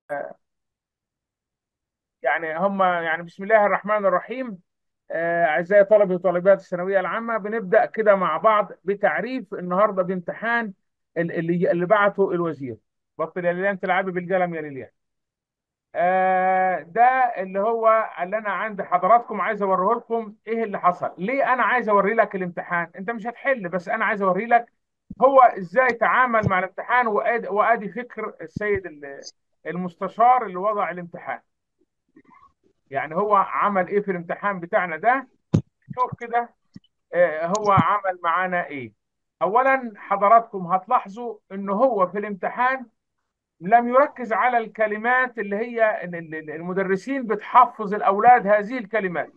يعني هم يعني بسم الله الرحمن الرحيم آه، أعزائي طلبة وطالبات الثانوية العامة بنبدأ كده مع بعض بتعريف النهاردة بامتحان ال- اللي اللي بعته الوزير بطل يا ليلان تلعبي بالقلم يا ليلان آه، ده اللي هو اللي أنا عند حضراتكم عايز أوريه لكم إيه اللي حصل ليه أنا عايز أوري لك الامتحان أنت مش هتحل بس أنا عايز أوري لك هو إزاي تعامل مع الامتحان وأدي وأدي فكر السيد ال- المستشار اللي وضع الامتحان يعني هو عمل ايه في الامتحان بتاعنا ده شوف كده آه، هو عمل معانا ايه اولا حضراتكم هتلاحظوا ان هو في الامتحان لم يركز على الكلمات اللي هي ال- ال- المدرسين بتحفظ الاولاد هذه الكلمات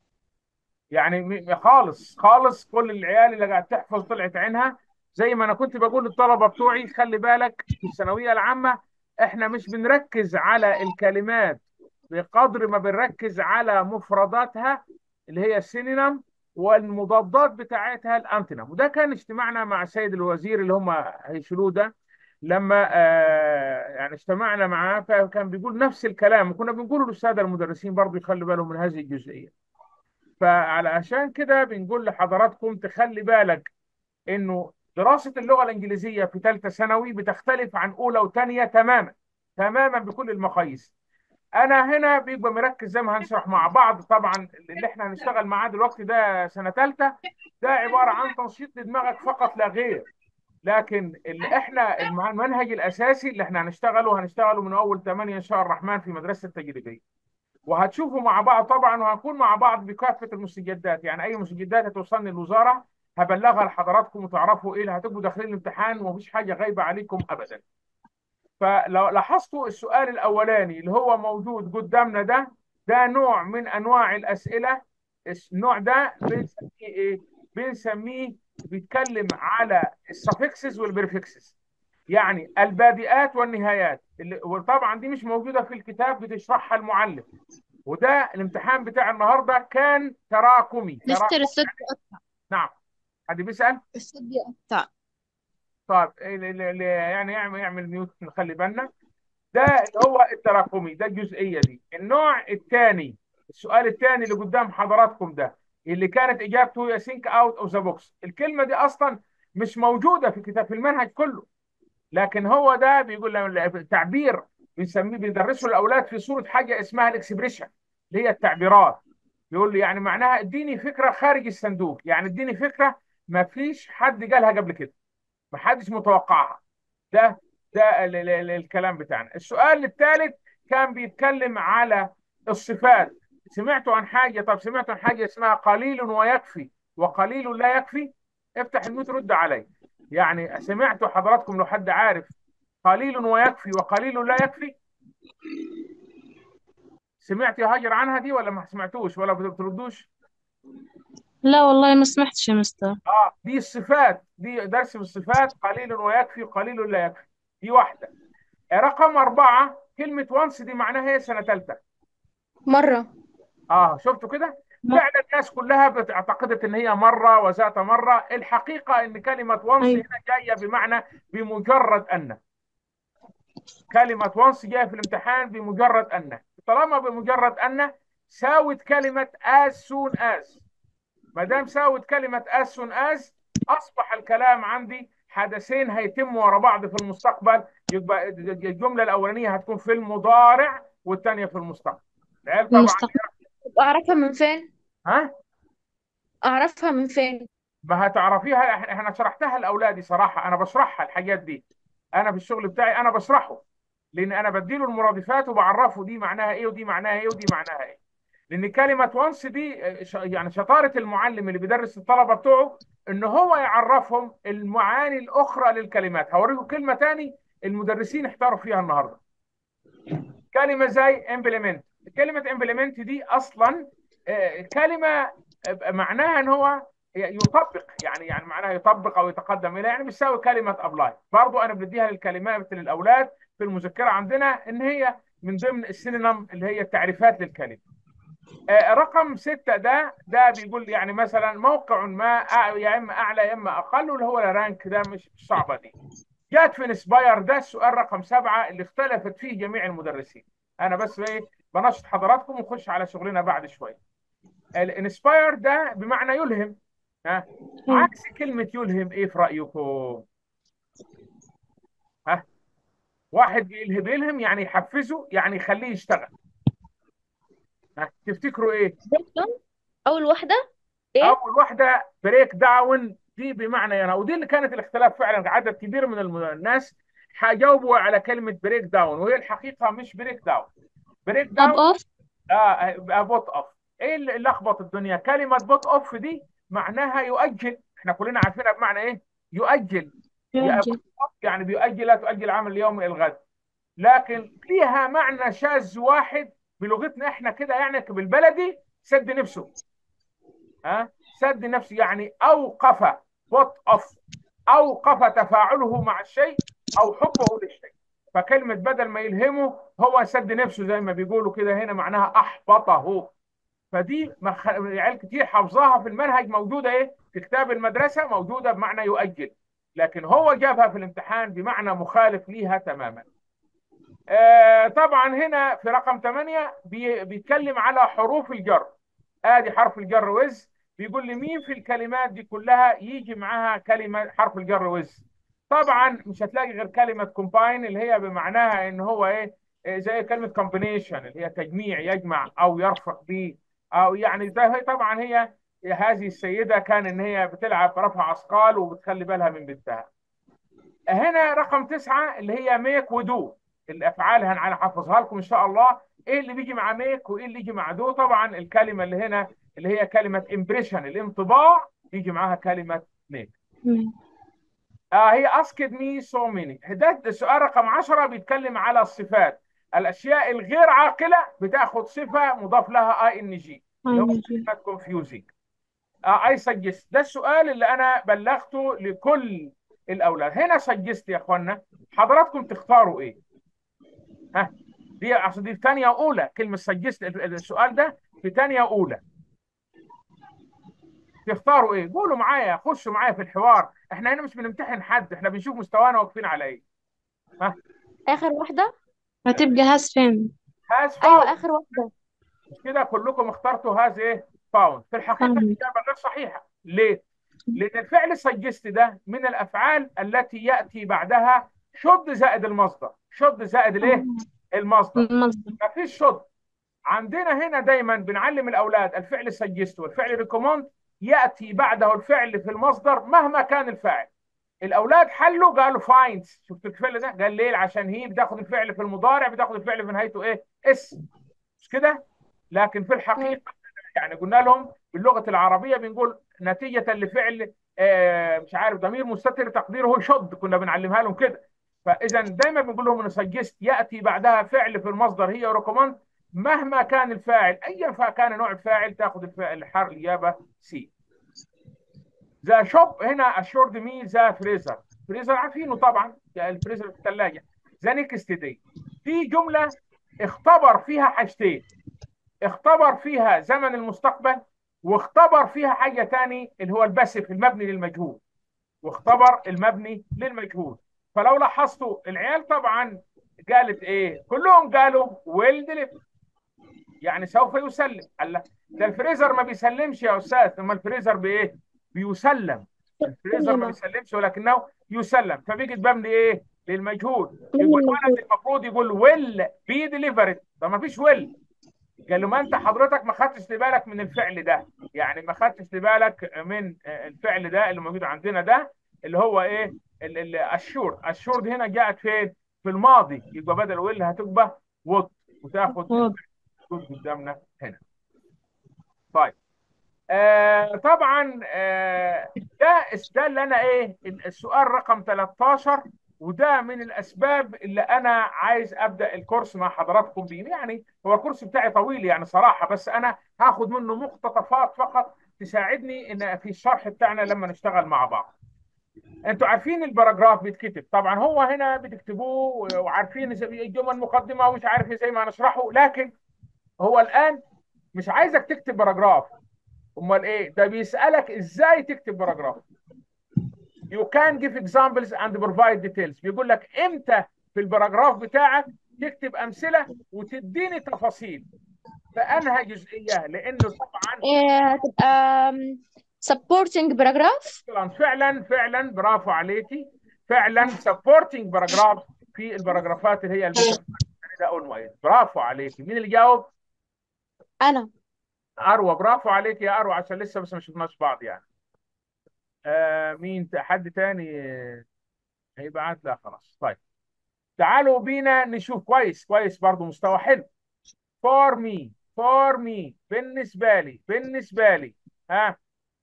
يعني م- خالص خالص كل العيال اللي قاعد تحفظ طلعت عينها زي ما انا كنت بقول للطلبه بتوعي خلي بالك في الثانويه العامه احنا مش بنركز على الكلمات بقدر ما بنركز على مفرداتها اللي هي السينونيم والمضادات بتاعتها الانتونيم وده كان اجتماعنا مع السيد الوزير اللي هم هيشيلوه ده لما آه يعني اجتمعنا معاه فكان بيقول نفس الكلام وكنا بنقوله للساده المدرسين برضه يخلوا بالهم من هذه الجزئيه فعلشان كده بنقول لحضراتكم تخلي بالك انه دراسة اللغة الإنجليزية في ثالثة ثانوي بتختلف عن أولى وثانية تماما تماما بكل المقاييس أنا هنا بيبقى مركز زي ما هنشرح مع بعض طبعا اللي احنا هنشتغل معاه دلوقتي ده سنة ثالثة ده عبارة عن تنشيط لدماغك فقط لا غير لكن اللي احنا المع- المنهج الأساسي اللي احنا هنشتغله هنشتغله من أول 8 إن شاء الرحمن في مدرسة التجريبية وهتشوفوا مع بعض طبعا وهنكون مع بعض بكافه المستجدات يعني اي مستجدات هتوصلني الوزاره هبلغها لحضراتكم وتعرفوا ايه اللي هتبقوا داخلين الامتحان ومفيش حاجه غايبه عليكم ابدا فلو لاحظتوا السؤال الاولاني اللي هو موجود قدامنا ده ده نوع من انواع الاسئله النوع ده بنسميه ايه بنسميه بيتكلم على السفكسز والبريفكسز يعني البادئات والنهايات اللي وطبعا دي مش موجوده في الكتاب بتشرحها المعلم وده الامتحان بتاع النهارده كان تراكمي مستر تراكم الصوت نعم حد بيسأل الصوت بيقطع طيب إيه ل- ل- ل- يعني يعمل يعمل ميوت نخلي بالنا ده اللي هو التراكمي ده الجزئية دي النوع الثاني السؤال الثاني اللي قدام حضراتكم ده اللي كانت اجابته يا سينك اوت اوف ذا بوكس الكلمة دي اصلا مش موجودة في كتاب في المنهج كله لكن هو ده بيقول لهم تعبير بنسميه بندرسه للاولاد في صوره حاجه اسمها الاكسبريشن اللي هي التعبيرات بيقول لي يعني معناها اديني فكره خارج الصندوق يعني اديني فكره ما فيش حد قالها قبل كده ما حدش متوقعها ده ده ال ال ال الكلام بتاعنا السؤال الثالث كان بيتكلم على الصفات سمعتوا عن حاجه طب سمعتوا عن حاجه اسمها قليل ويكفي وقليل لا يكفي افتح الميوت رد علي يعني سمعتوا حضراتكم لو حد عارف قليل ويكفي وقليل لا يكفي سمعت يا هاجر عنها دي ولا ما سمعتوش ولا بتردوش لا والله ما سمحتش يا مستر اه دي الصفات دي درس في الصفات قليل ويكفي قليل لا يكفي دي واحده رقم أربعة كلمة وانس دي معناها هي سنة ثالثة مرة اه شفتوا كده فعلا الناس كلها بت- اعتقدت ان هي مرة وذات مرة الحقيقة ان كلمة وانس أيوة. هنا جاية بمعنى بمجرد ان كلمة وانس جاية في الامتحان بمجرد ان طالما بمجرد ان ساوت كلمة as soon as ما دام ساوت كلمة as soon as أصبح الكلام عندي حدثين هيتموا ورا بعض في المستقبل يبقى الجملة الأولانية هتكون في المضارع والثانية في المستقبل العيال طبعا المستقبل أعرفها من فين؟ ها أعرفها من فين؟ ما هتعرفيها احنا احنا شرحتها لاولادي صراحه انا بشرحها الحاجات دي انا في الشغل بتاعي انا بشرحه لان انا بديله المرادفات وبعرفه دي معناها ايه ودي معناها ايه ودي معناها ايه لان كلمه وانس دي اه، ش- يعني شطاره المعلم اللي بيدرس الطلبه بتوعه ان هو يعرفهم المعاني الاخرى للكلمات هوريكم كلمه تاني المدرسين احتاروا فيها النهارده كلمه زي امبلمنت كلمه امبلمنت دي اصلا آه، كلمه آه، معناها ان هو يطبق يعني يعني معناها يطبق او يتقدم الى يعني بيساوي كلمه ابلاي برضو انا بديها للكلمات للاولاد في المذكره عندنا ان هي من ضمن السينونيم اللي هي التعريفات للكلمه آه، رقم ستة ده ده بيقول يعني مثلا موقع ما أع- يا اما اعلى يا اما اقل اللي هو الرانك ده مش مش صعبه دي جات في انسباير ده السؤال رقم سبعة اللي اختلفت فيه جميع المدرسين انا بس ايه بنشط حضراتكم ونخش على شغلنا بعد شويه الانسباير ده بمعنى يلهم ها مم. عكس كلمة يلهم ايه في رأيكم ها واحد بيلهم بيلهم يعني يحفزه يعني يخليه يشتغل ها تفتكروا ايه بريكداون اول واحده ايه اول واحدة بريك داون دي بمعنى انا ودي اللي كانت الاختلاف فعلا عدد كبير من الم- الناس حجاوبوا على كلمة بريك داون وهي الحقيقة مش بريك داون بريك اب داون اوف اه بوت اوف ايه اللي لخبط الدنيا كلمة بوت اوف دي معناها يؤجل احنا كلنا عارفينها بمعنى ايه يؤجل يا يوجد يعني بيؤجل لا تؤجل عمل اليوم الى الغد لكن فيها معنى شاذ واحد بلغتنا احنا كده يعني بالبلدي سد نفسه ها سد نفسه يعني اوقف بوت اوف اوقف تفاعله مع الشيء او حبه للشيء فكلمة بدل ما يلهمه هو سد نفسه زي ما بيقولوا كده هنا معناها احبطه فدي مخ... عيال كتير حافظاها في المنهج موجوده ايه في كتاب المدرسه موجوده بمعنى يؤجل لكن هو جابها في الامتحان بمعنى مخالف ليها تماما آه طبعا هنا في رقم 8 بي... بيتكلم على حروف الجر ادي حرف الجر وز بيقول لي مين في الكلمات دي كلها يجي معاها كلمه حرف الجر وز طبعا مش هتلاقي غير كلمه كومباين اللي هي بمعناها ان هو ايه إيه زي كلمه كومبينيشن اللي هي تجميع يجمع او يرفق به او يعني ده هي طبعا هي هذه السيده كان ان هي بتلعب رفع اثقال وبتخلي بالها من بنتها هنا رقم تسعة اللي هي ميك ودو الافعال انا هحفظها لكم ان شاء الله ايه اللي بيجي مع ميك وايه اللي يجي مع دو طبعا الكلمه اللي هنا اللي هي كلمه امبريشن الانطباع يجي معاها كلمه ميك آه هي اسكد مي سو ميني ده السؤال رقم 10 بيتكلم على الصفات الاشياء الغير عاقله بتاخد صفه مضاف لها اي ان جي اللي هو كلمه كونفيوزنج اي سجست ده السؤال اللي انا بلغته لكل الاولاد هنا سجست يا اخوانا حضراتكم تختاروا ايه ها دي اصل دي في ثانيه اولى كلمه سجست السؤال ده في ثانيه اولى تختاروا ايه قولوا معايا خشوا معايا في الحوار احنا هنا مش بنمتحن حد احنا بنشوف مستوانا واقفين على ايه ها اخر واحده هتبقى هاز فين هاز ايوه فاوند اخر واحده كده كلكم اخترتوا هاز ايه فاوند في الحقيقه فاوند. الاجابه غير صحيحه ليه لان الفعل سجست ده من الافعال التي ياتي بعدها شد زائد المصدر شد زائد الايه المصدر المصدر ما فيش شد عندنا هنا دايما بنعلم الاولاد الفعل سجست والفعل ريكوموند ياتي بعده الفعل في المصدر مهما كان الفاعل الاولاد حلوا قالوا فاينز شفت الفعل ده قال ليه عشان هي بتاخد الفعل في المضارع بتاخد الفعل في نهايته ايه اس مش كده لكن في الحقيقه يعني قلنا لهم باللغه العربيه بنقول نتيجه لفعل آه مش عارف ضمير مستتر تقديره شد كنا بنعلمها لهم كده فاذا دايما بنقول لهم ان سجست ياتي بعدها فعل في المصدر هي ريكومند مهما كان الفاعل ايا كان نوع الفاعل تاخذ الفعل الحر الاجابه سي ذا شوب هنا اشورد مي ذا فريزر فريزر عارفينه طبعا الفريزر في الثلاجه ذا نيكست داي في جمله اختبر فيها حاجتين اختبر فيها زمن المستقبل واختبر فيها حاجه تاني اللي هو الباسف المبني للمجهول واختبر المبني للمجهول فلو لاحظتوا العيال طبعا قالت ايه كلهم قالوا ويل ديليفر يعني سوف يسلم قال لك ده الفريزر ما بيسلمش يا استاذ اما الفريزر بايه بيسلم الفريزر ما بيسلمش ولكنه يسلم فبيجي مبني ايه للمجهول يقول الولد المفروض يقول ويل بي ديليفرد طب ما فيش ويل قال له ما انت حضرتك ما خدتش بالك من الفعل ده يعني ما خدتش بالك من الفعل ده اللي موجود عندنا ده اللي هو ايه الشور الشور دي هنا جاءت فين في الماضي يبقى بدل ويل هتبقى وات وتاخد وات. قدامنا هنا طيب آه طبعا آه ده ده اللي انا ايه السؤال رقم 13 وده من الاسباب اللي انا عايز ابدا الكورس مع حضراتكم بيه يعني هو الكورس بتاعي طويل يعني صراحه بس انا هاخد منه مقتطفات فقط تساعدني ان في الشرح بتاعنا لما نشتغل مع بعض انتوا عارفين الباراجراف بيتكتب طبعا هو هنا بتكتبوه وعارفين الجمل مقدمه ومش عارف زي ما نشرحه لكن هو الان مش عايزك تكتب باراجراف امال ايه ده بيسالك ازاي تكتب باراجراف you can give examples and provide details بيقول لك امتى في الباراجراف بتاعك تكتب امثله وتديني تفاصيل فانهى جزئيه لانه طبعا إيه هتبقى أم، supporting paragraph فعلا فعلا فعلا برافو عليكي فعلا سبورتنج باراجراف في الباراجرافات اللي هي البيتا ده اول ما برافو عليكي مين اللي جاوب؟ أنا اروى برافو عليك يا اروى عشان لسه بس ما شفناش بعض يعني آه مين ت- حد تاني آه، هيبعت لا خلاص طيب تعالوا بينا نشوف كويس كويس برضو مستوى حلو فور مي فور مي بالنسبه لي بالنسبه لي ها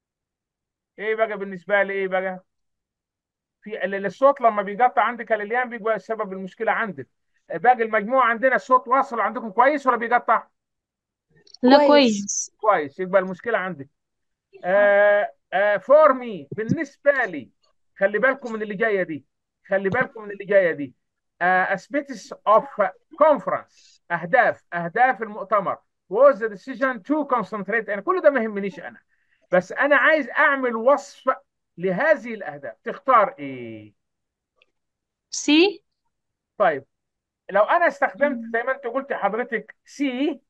ايه بقى بالنسبه لي ايه بقى في ال- الصوت لما بيقطع عندك يا ليليان بيبقى سبب المشكله عندك باقي المجموعه عندنا الصوت واصل عندكم كويس ولا بيقطع لا كويس. كويس كويس يبقى المشكله عندك آه آه فور مي بالنسبه لي خلي بالكم من اللي جايه دي خلي بالكم من اللي جايه دي آه aspects of conference اهداف اهداف المؤتمر was the decision to concentrate انا كل ده ما يهمنيش انا بس انا عايز اعمل وصف لهذه الاهداف تختار ايه سي طيب لو انا استخدمت زي ما انت قلت حضرتك سي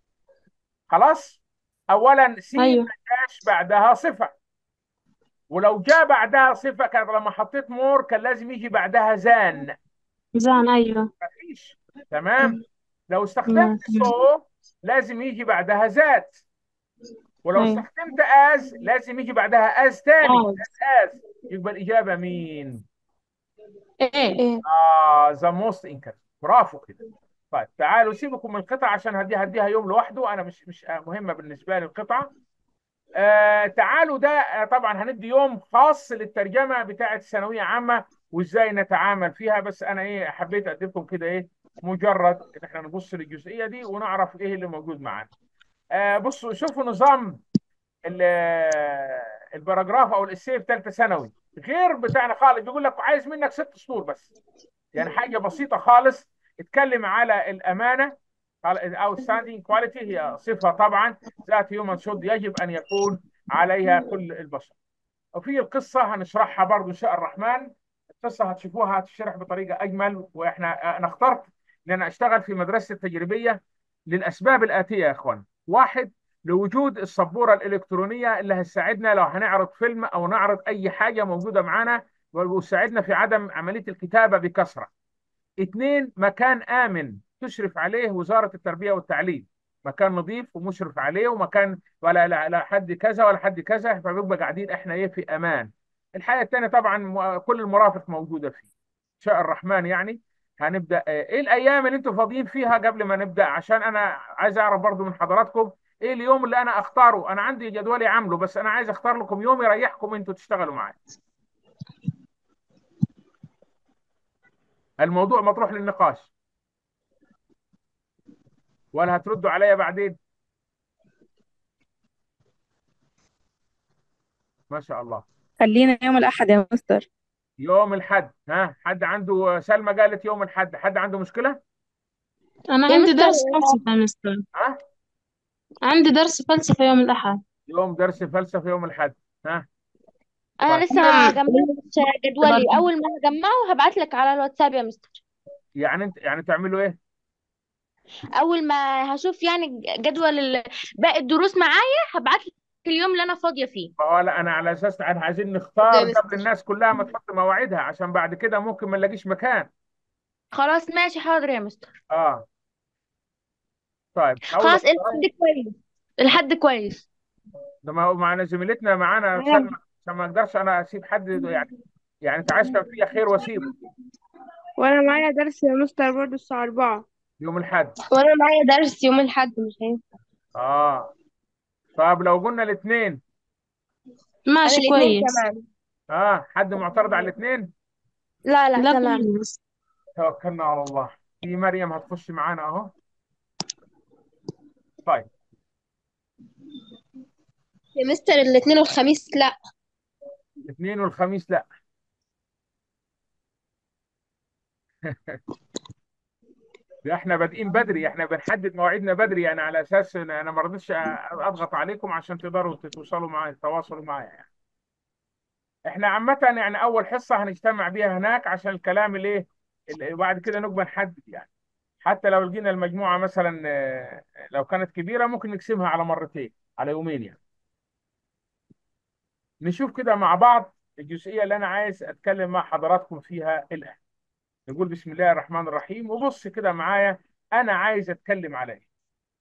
خلاص اولا سي أيوه ما جاش بعدها صفه ولو جاء بعدها صفه كان لما حطيت مور كان لازم يجي بعدها زان زان أيوه مفيش تمام لو نعم، استخدمت تمام. سو لازم يجي بعدها ذات ولو أيوه استخدمت از لازم يجي بعدها از تاني آه. از يبقى الاجابه مين؟ إيه إيه اه ذا موست انكر برافو كده طيب تعالوا سيبكم من القطعه عشان هديها هديها يوم لوحده انا مش مش مهمه بالنسبه لي القطعه آه تعالوا ده آه طبعا هندي يوم خاص للترجمه بتاعه ثانويه عامه وازاي نتعامل فيها بس انا ايه حبيت ادي لكم كده ايه مجرد ان احنا نبص للجزئيه دي ونعرف ايه اللي موجود معانا آه بصوا شوفوا نظام ال- الباراجراف او الاسيه في ثالثه ثانوي غير بتاعنا خالص بيقول لك عايز منك ست سطور بس يعني حاجه بسيطه خالص اتكلم على الامانه او ستاندينج كواليتي هي صفه طبعا ذات هيومن شود يجب ان يكون عليها كل البشر وفي القصه هنشرحها برضو ان شاء الرحمن القصه هتشوفوها هتشرح بطريقه اجمل واحنا انا اخترت ان انا اشتغل في مدرسه التجريبيه للاسباب الاتيه يا اخوان واحد لوجود السبوره الالكترونيه اللي هتساعدنا لو هنعرض فيلم او نعرض اي حاجه موجوده معانا وتساعدنا في عدم عمليه الكتابه بكثره اثنين مكان آمن تشرف عليه وزارة التربية والتعليم مكان نظيف ومشرف عليه ومكان ولا لا, لا حد كذا ولا حد كذا فبيبقى قاعدين احنا ايه في امان الحاجة الثانية طبعا م- كل المرافق موجودة فيه ان شاء الرحمن يعني هنبدأ آه، ايه الايام اللي انتم فاضيين فيها قبل ما نبدأ عشان انا عايز اعرف برضو من حضراتكم ايه اليوم اللي انا اختاره انا عندي جدولي عامله بس انا عايز اختار لكم يوم يريحكم انتوا تشتغلوا معايا الموضوع مطروح للنقاش ولا هتردوا عليا بعدين ما شاء الله خلينا يوم الأحد يا مستر يوم الحد ها حد عنده سلمى قالت يوم الحد حد عنده مشكلة أنا يا عندي مستر درس فلسفة يا مستر ها عندي درس فلسفة يوم الأحد يوم درس فلسفة يوم الحد ها انا طيب لسه ما جمعتش جدولي برضه. اول ما هجمعه هبعت لك على الواتساب يا مستر يعني انت يعني تعملوا ايه اول ما هشوف يعني جدول ال- باقي الدروس معايا هبعت لك اليوم اللي انا فاضيه فيه ما هو لا انا على اساس احنا عايزين نختار قبل الناس كلها ما تحط مواعيدها عشان بعد كده ممكن ما نلاقيش مكان خلاص ماشي حاضر يا مستر اه طيب اول خلاص اختيار الحد كويس الحد كويس ده ما هو معنا زميلتنا معانا سلمى عشان ما اقدرش انا اسيب حد يعني يعني تعشم فيا خير واسيبه وانا معايا درس يا مستر برضه الساعة 4 يوم الحد وانا معايا درس يوم الاحد مش هينفع اه طب لو قلنا الاثنين انا ماشي الاثنين كويس كمان اه حد معترض على الاثنين لا لا لا تمام كويس توكلنا على الله في مريم هتخش معانا اهو طيب يا مستر الاثنين والخميس لا الاثنين والخميس لا ده احنا بادئين بدري احنا بنحدد مواعيدنا بدري يعني على اساس ان انا ما رضيتش اضغط عليكم عشان تقدروا تتواصلوا معايا تواصلوا معايا يعني احنا عامة يعني أول حصة هنجتمع بيها هناك عشان الكلام الايه اللي بعد كده نبقى نحدد يعني حتى لو لقينا المجموعة مثلا آه، لو كانت كبيرة ممكن نقسمها على مرتين على يومين يعني نشوف كده مع بعض الجزئية اللي أنا عايز أتكلم مع حضراتكم فيها الآن نقول بسم الله الرحمن الرحيم وبص كده معايا أنا عايز أتكلم على إيه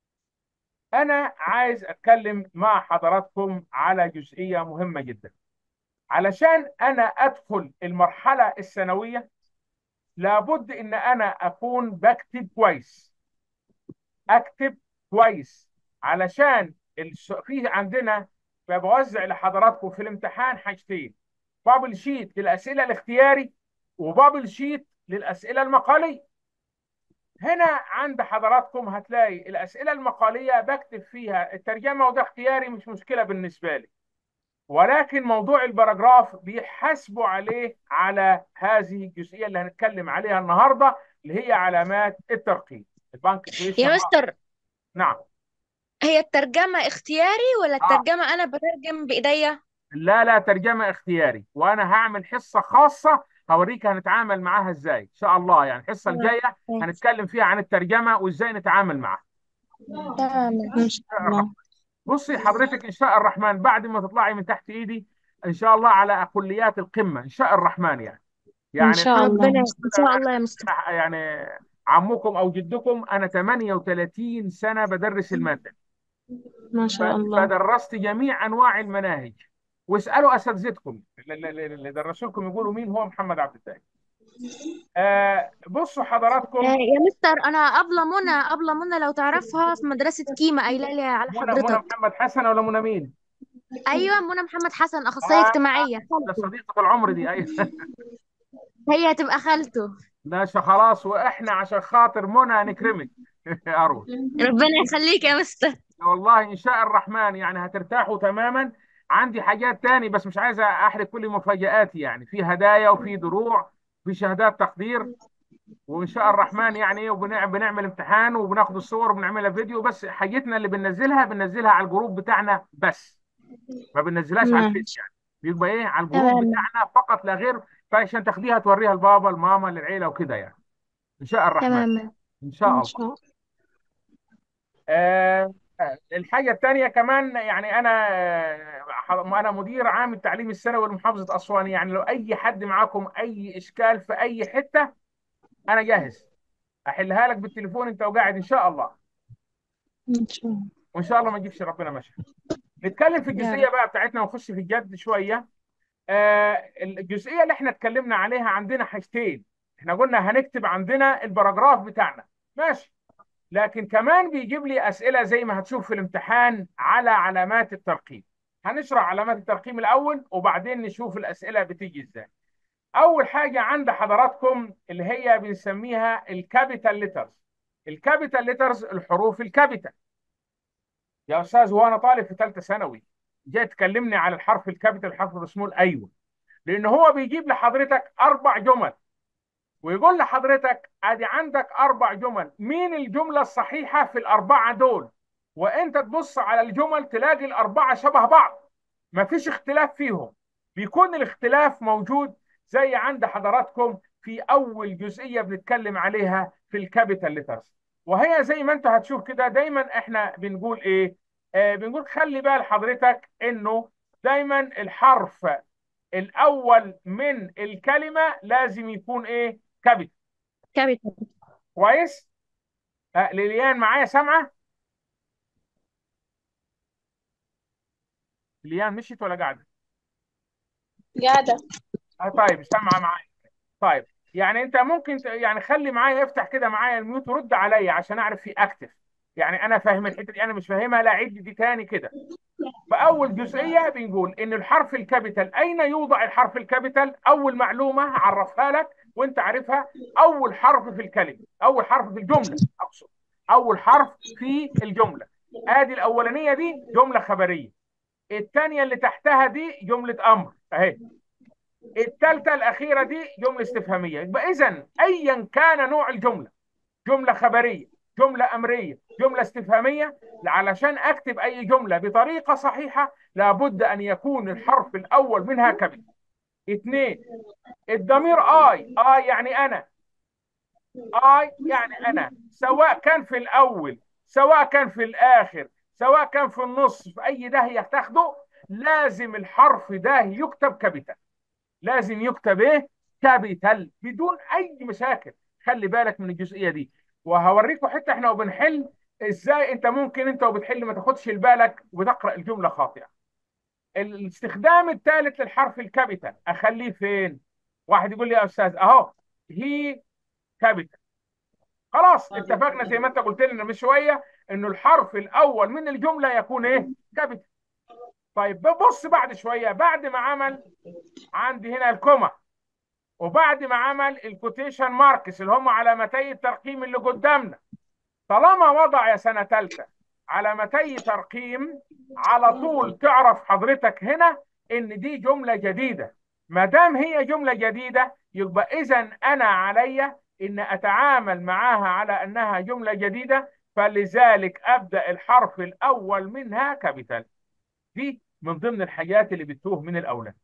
أنا عايز أتكلم مع حضراتكم على جزئية مهمة جدا علشان أنا أدخل المرحلة الثانوية لابد إن أنا أكون بكتب كويس أكتب كويس علشان الس- في عندنا بوزع لحضراتكم في الامتحان حاجتين بابل شيت للأسئلة الاختياري وبابل شيت للأسئلة المقالية هنا عند حضراتكم هتلاقي الأسئلة المقالية بكتب فيها الترجمة وده اختياري مش مشكلة بالنسبة لي ولكن موضوع البراجراف بيحاسبوا عليه على هذه الجزئية اللي هنتكلم عليها النهاردة اللي هي علامات الترقيم البنك يا مستر نعم هي الترجمة اختياري ولا آه. الترجمة أنا بترجم بإيديا؟ لا لا ترجمة اختياري وأنا هعمل حصة خاصة هوريك هنتعامل معاها ازاي ان شاء الله يعني الحصة الجاية هنتكلم فيها عن الترجمة وازاي نتعامل معاها تمام إن شاء الله بصي حضرتك ان شاء الرحمن بعد ما تطلعي من تحت ايدي ان شاء الله على كليات القمة ان شاء الرحمن يعني إن يعني شاء الله ربنا إن شاء الله يا مستر يعني عمكم او جدكم انا 38 سنة بدرس المادة ما شاء الله فدرست جميع انواع المناهج واسالوا اساتذتكم اللي- اللي اللي درسوا لكم يقولوا مين هو محمد عبد الدايم آه بصوا حضراتكم آه، يا مستر أنا أبلة منى أبلة منى لو تعرفها في مدرسة كيما قايلة لي على منى منى حضرتك محمد حسن ولا منى مين؟ أيوة منى محمد حسن أخصائية آه اجتماعية ده صديقة العمر دي ايوه هي هتبقى خالته ماشي خلاص واحنا عشان خاطر منى نكرمك يا اروح ربنا يخليك يا مستر والله ان شاء الرحمن يعني هترتاحوا تماما عندي حاجات تاني بس مش عايز احرق كل مفاجآتي يعني في هدايا وفي دروع في شهادات تقدير وان شاء الرحمن يعني ايه وبنعمل بنعمل امتحان وبناخد الصور وبنعملها فيديو بس حاجتنا اللي بننزلها بننزلها على الجروب بتاعنا بس ما بننزلهاش على الفيس ماشي يعني بيبقى ايه على الجروب تمام بتاعنا فقط لا غير فعشان تاخديها توريها لبابا لماما للعيله وكده يعني ان شاء الرحمن تمام ان شاء إن الله شاء الله آه آه، الحاجه الثانيه كمان يعني انا آه، انا مدير عام التعليم الثانوي لمحافظه اسوان يعني لو اي حد معاكم اي اشكال في اي حته انا جاهز احلها لك بالتليفون انت وقاعد ان شاء الله إن شاء الله وان شاء الله ما يجيبش ربنا مشى نتكلم في يا الجزئيه رب بقى بتاعتنا ونخش في الجد شويه آه الجزئيه اللي احنا اتكلمنا عليها عندنا حاجتين احنا قلنا هنكتب عندنا البراجراف بتاعنا ماشي لكن كمان بيجيب لي اسئله زي ما هتشوف في الامتحان على علامات الترقيم هنشرح علامات الترقيم الاول وبعدين نشوف الاسئله بتيجي ازاي اول حاجه عند حضراتكم اللي هي بنسميها الكابيتال ليترز الكابيتال ليترز الحروف الكابيتال يا استاذ وانا طالب في ثالثه ثانوي جاي تكلمني على الحرف الكابيتال الحرف السمول ايوه لان هو بيجيب لحضرتك اربع جمل ويقول لحضرتك ادي عندك اربع جمل مين الجمله الصحيحه في الاربعه دول وانت تبص على الجمل تلاقي الاربعه شبه بعض مفيش اختلاف فيهم بيكون الاختلاف موجود زي عند حضراتكم في اول جزئيه بنتكلم عليها في الكابيتال ليترز وهي زي ما انت هتشوف كده دايما احنا بنقول ايه آه بنقول خلي بال حضرتك انه دايما الحرف الاول من الكلمه لازم يكون ايه كابيتال كابيتال كويس آه ليليان معايا سامعه ليليان مشيت ولا قاعده قاعدة آه طيب سامعه معايا طيب يعني انت ممكن ت- يعني خلي معايا افتح كده معايا الميوت ورد عليا عشان اعرف في اكتف يعني انا فاهم الحته دي انا مش فاهمها لا عيد دي تاني كده فاول جزئيه بنقول ان الحرف الكابيتال اين يوضع الحرف الكابيتال اول معلومه هعرفها لك وانت عارفها اول حرف في الكلمه اول حرف في الجمله اقصد اول حرف في الجمله ادي الاولانيه دي جمله خبريه الثانيه اللي تحتها دي جمله امر اهي الثالثه الاخيره دي جمله استفهاميه يبقى اذا ايا كان نوع الجمله جمله خبريه جمله امريه جمله استفهاميه علشان اكتب اي جمله بطريقه صحيحه لابد ان يكون الحرف الاول منها كابيتال اتنين الضمير اي اي يعني انا اي يعني انا سواء كان في الاول سواء كان في الاخر سواء كان في النص في اي داهيه تاخده لازم الحرف ده يكتب كابيتال لازم يكتب ايه كابيتال بدون اي مشاكل خلي بالك من الجزئيه دي وهوريكم حته احنا وبنحل ازاي انت ممكن انت وبتحل ما تاخدش بالك وتقرا الجمله خاطئه الاستخدام الثالث للحرف الكابيتال اخليه فين واحد يقول لي يا استاذ اهو هي كابيتال خلاص اتفقنا زي ما انت قلت لنا من شويه انه الحرف الاول من الجمله يكون ايه كابيتال طيب ببص بعد شويه بعد ما عمل عندي هنا الكوما وبعد ما عمل الكوتيشن ماركس اللي هم علامتي الترقيم اللي قدامنا طالما وضع يا سنه ثالثه علامتي ترقيم على طول تعرف حضرتك هنا ان دي جمله جديده ما دام هي جمله جديده يبقى اذا انا عليا ان اتعامل معاها على انها جمله جديده فلذلك ابدا الحرف الاول منها كابيتال دي من ضمن الحاجات اللي بتوه من الاولاد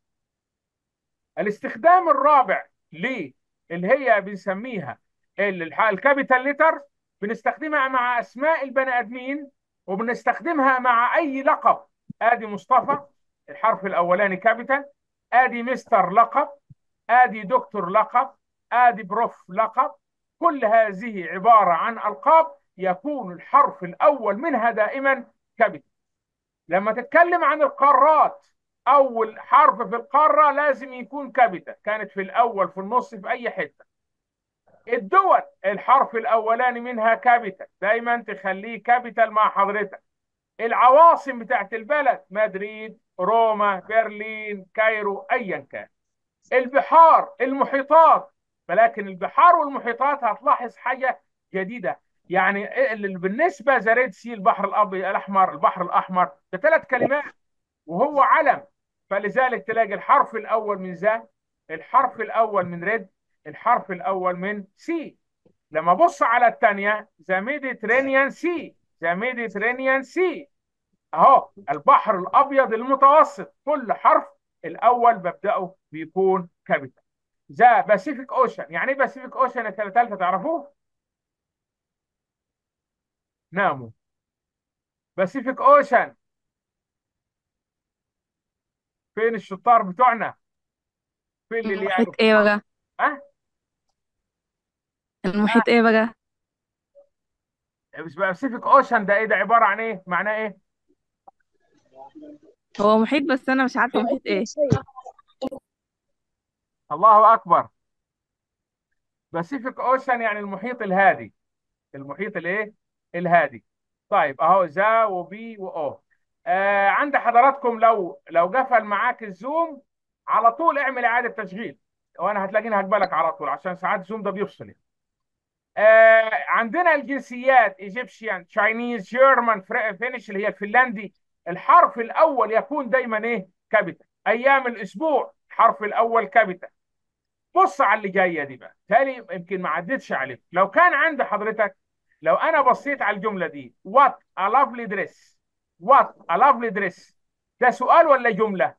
الاستخدام الرابع ليه اللي هي بنسميها الكابيتال ليتر بنستخدمها مع اسماء البني ادمين وبنستخدمها مع اي لقب ادي مصطفى الحرف الاولاني كابيتال ادي مستر لقب ادي دكتور لقب ادي بروف لقب كل هذه عباره عن القاب يكون الحرف الاول منها دائما كابيتال لما تتكلم عن القارات اول حرف في القاره لازم يكون كابيتال كانت في الاول في النص في اي حته الدول الحرف الاولاني منها كابيتال دايما تخليه كابيتال مع حضرتك العواصم بتاعت البلد مدريد روما برلين كايرو ايا كان البحار المحيطات ولكن البحار والمحيطات هتلاحظ حاجه جديده يعني بالنسبه ذا ريد سي البحر الابيض الاحمر البحر الاحمر ده ثلاث كلمات وهو علم فلذلك تلاقي الحرف الاول من ذا الحرف الاول من ريد الحرف الاول من سي لما ابص على الثانيه ذا ميديترينيان سي ذا ميديترينيان سي اهو البحر الابيض المتوسط كل حرف الاول ببداه بيكون كابيتال ذا باسيفيك اوشن يعني ايه باسيفيك اوشن يا ثالثه تعرفوه ناموا باسيفيك اوشن فين الشطار بتوعنا فين اللي المحيط ايه بقى ها المحيط ايه بقى مش باسيفيك اوشن ده ايه ده عباره عن ايه معناه ايه هو محيط بس انا مش عارفه محيط ايه الله اكبر باسيفيك اوشن يعني المحيط الهادي المحيط الايه الهادي طيب اهو ذا وبي واو آه عند حضراتكم لو لو قفل معاك الزوم على طول اعمل اعاده تشغيل وانا هتلاقيني هقبلك على طول عشان ساعات الزوم ده بيفصل آه عندنا الجنسيات ايجيبشيان تشاينيز جيرمان فينيش اللي هي الفنلندي الحرف الاول يكون دايما ايه كابيتال ايام الاسبوع الحرف الاول كابيتال بص على اللي جايه دي بقى تالي يمكن ما عدتش عليك لو كان عند حضرتك لو انا بصيت على الجمله دي وات ا لافلي دريس وات ا لافلي دريس ده سؤال ولا جمله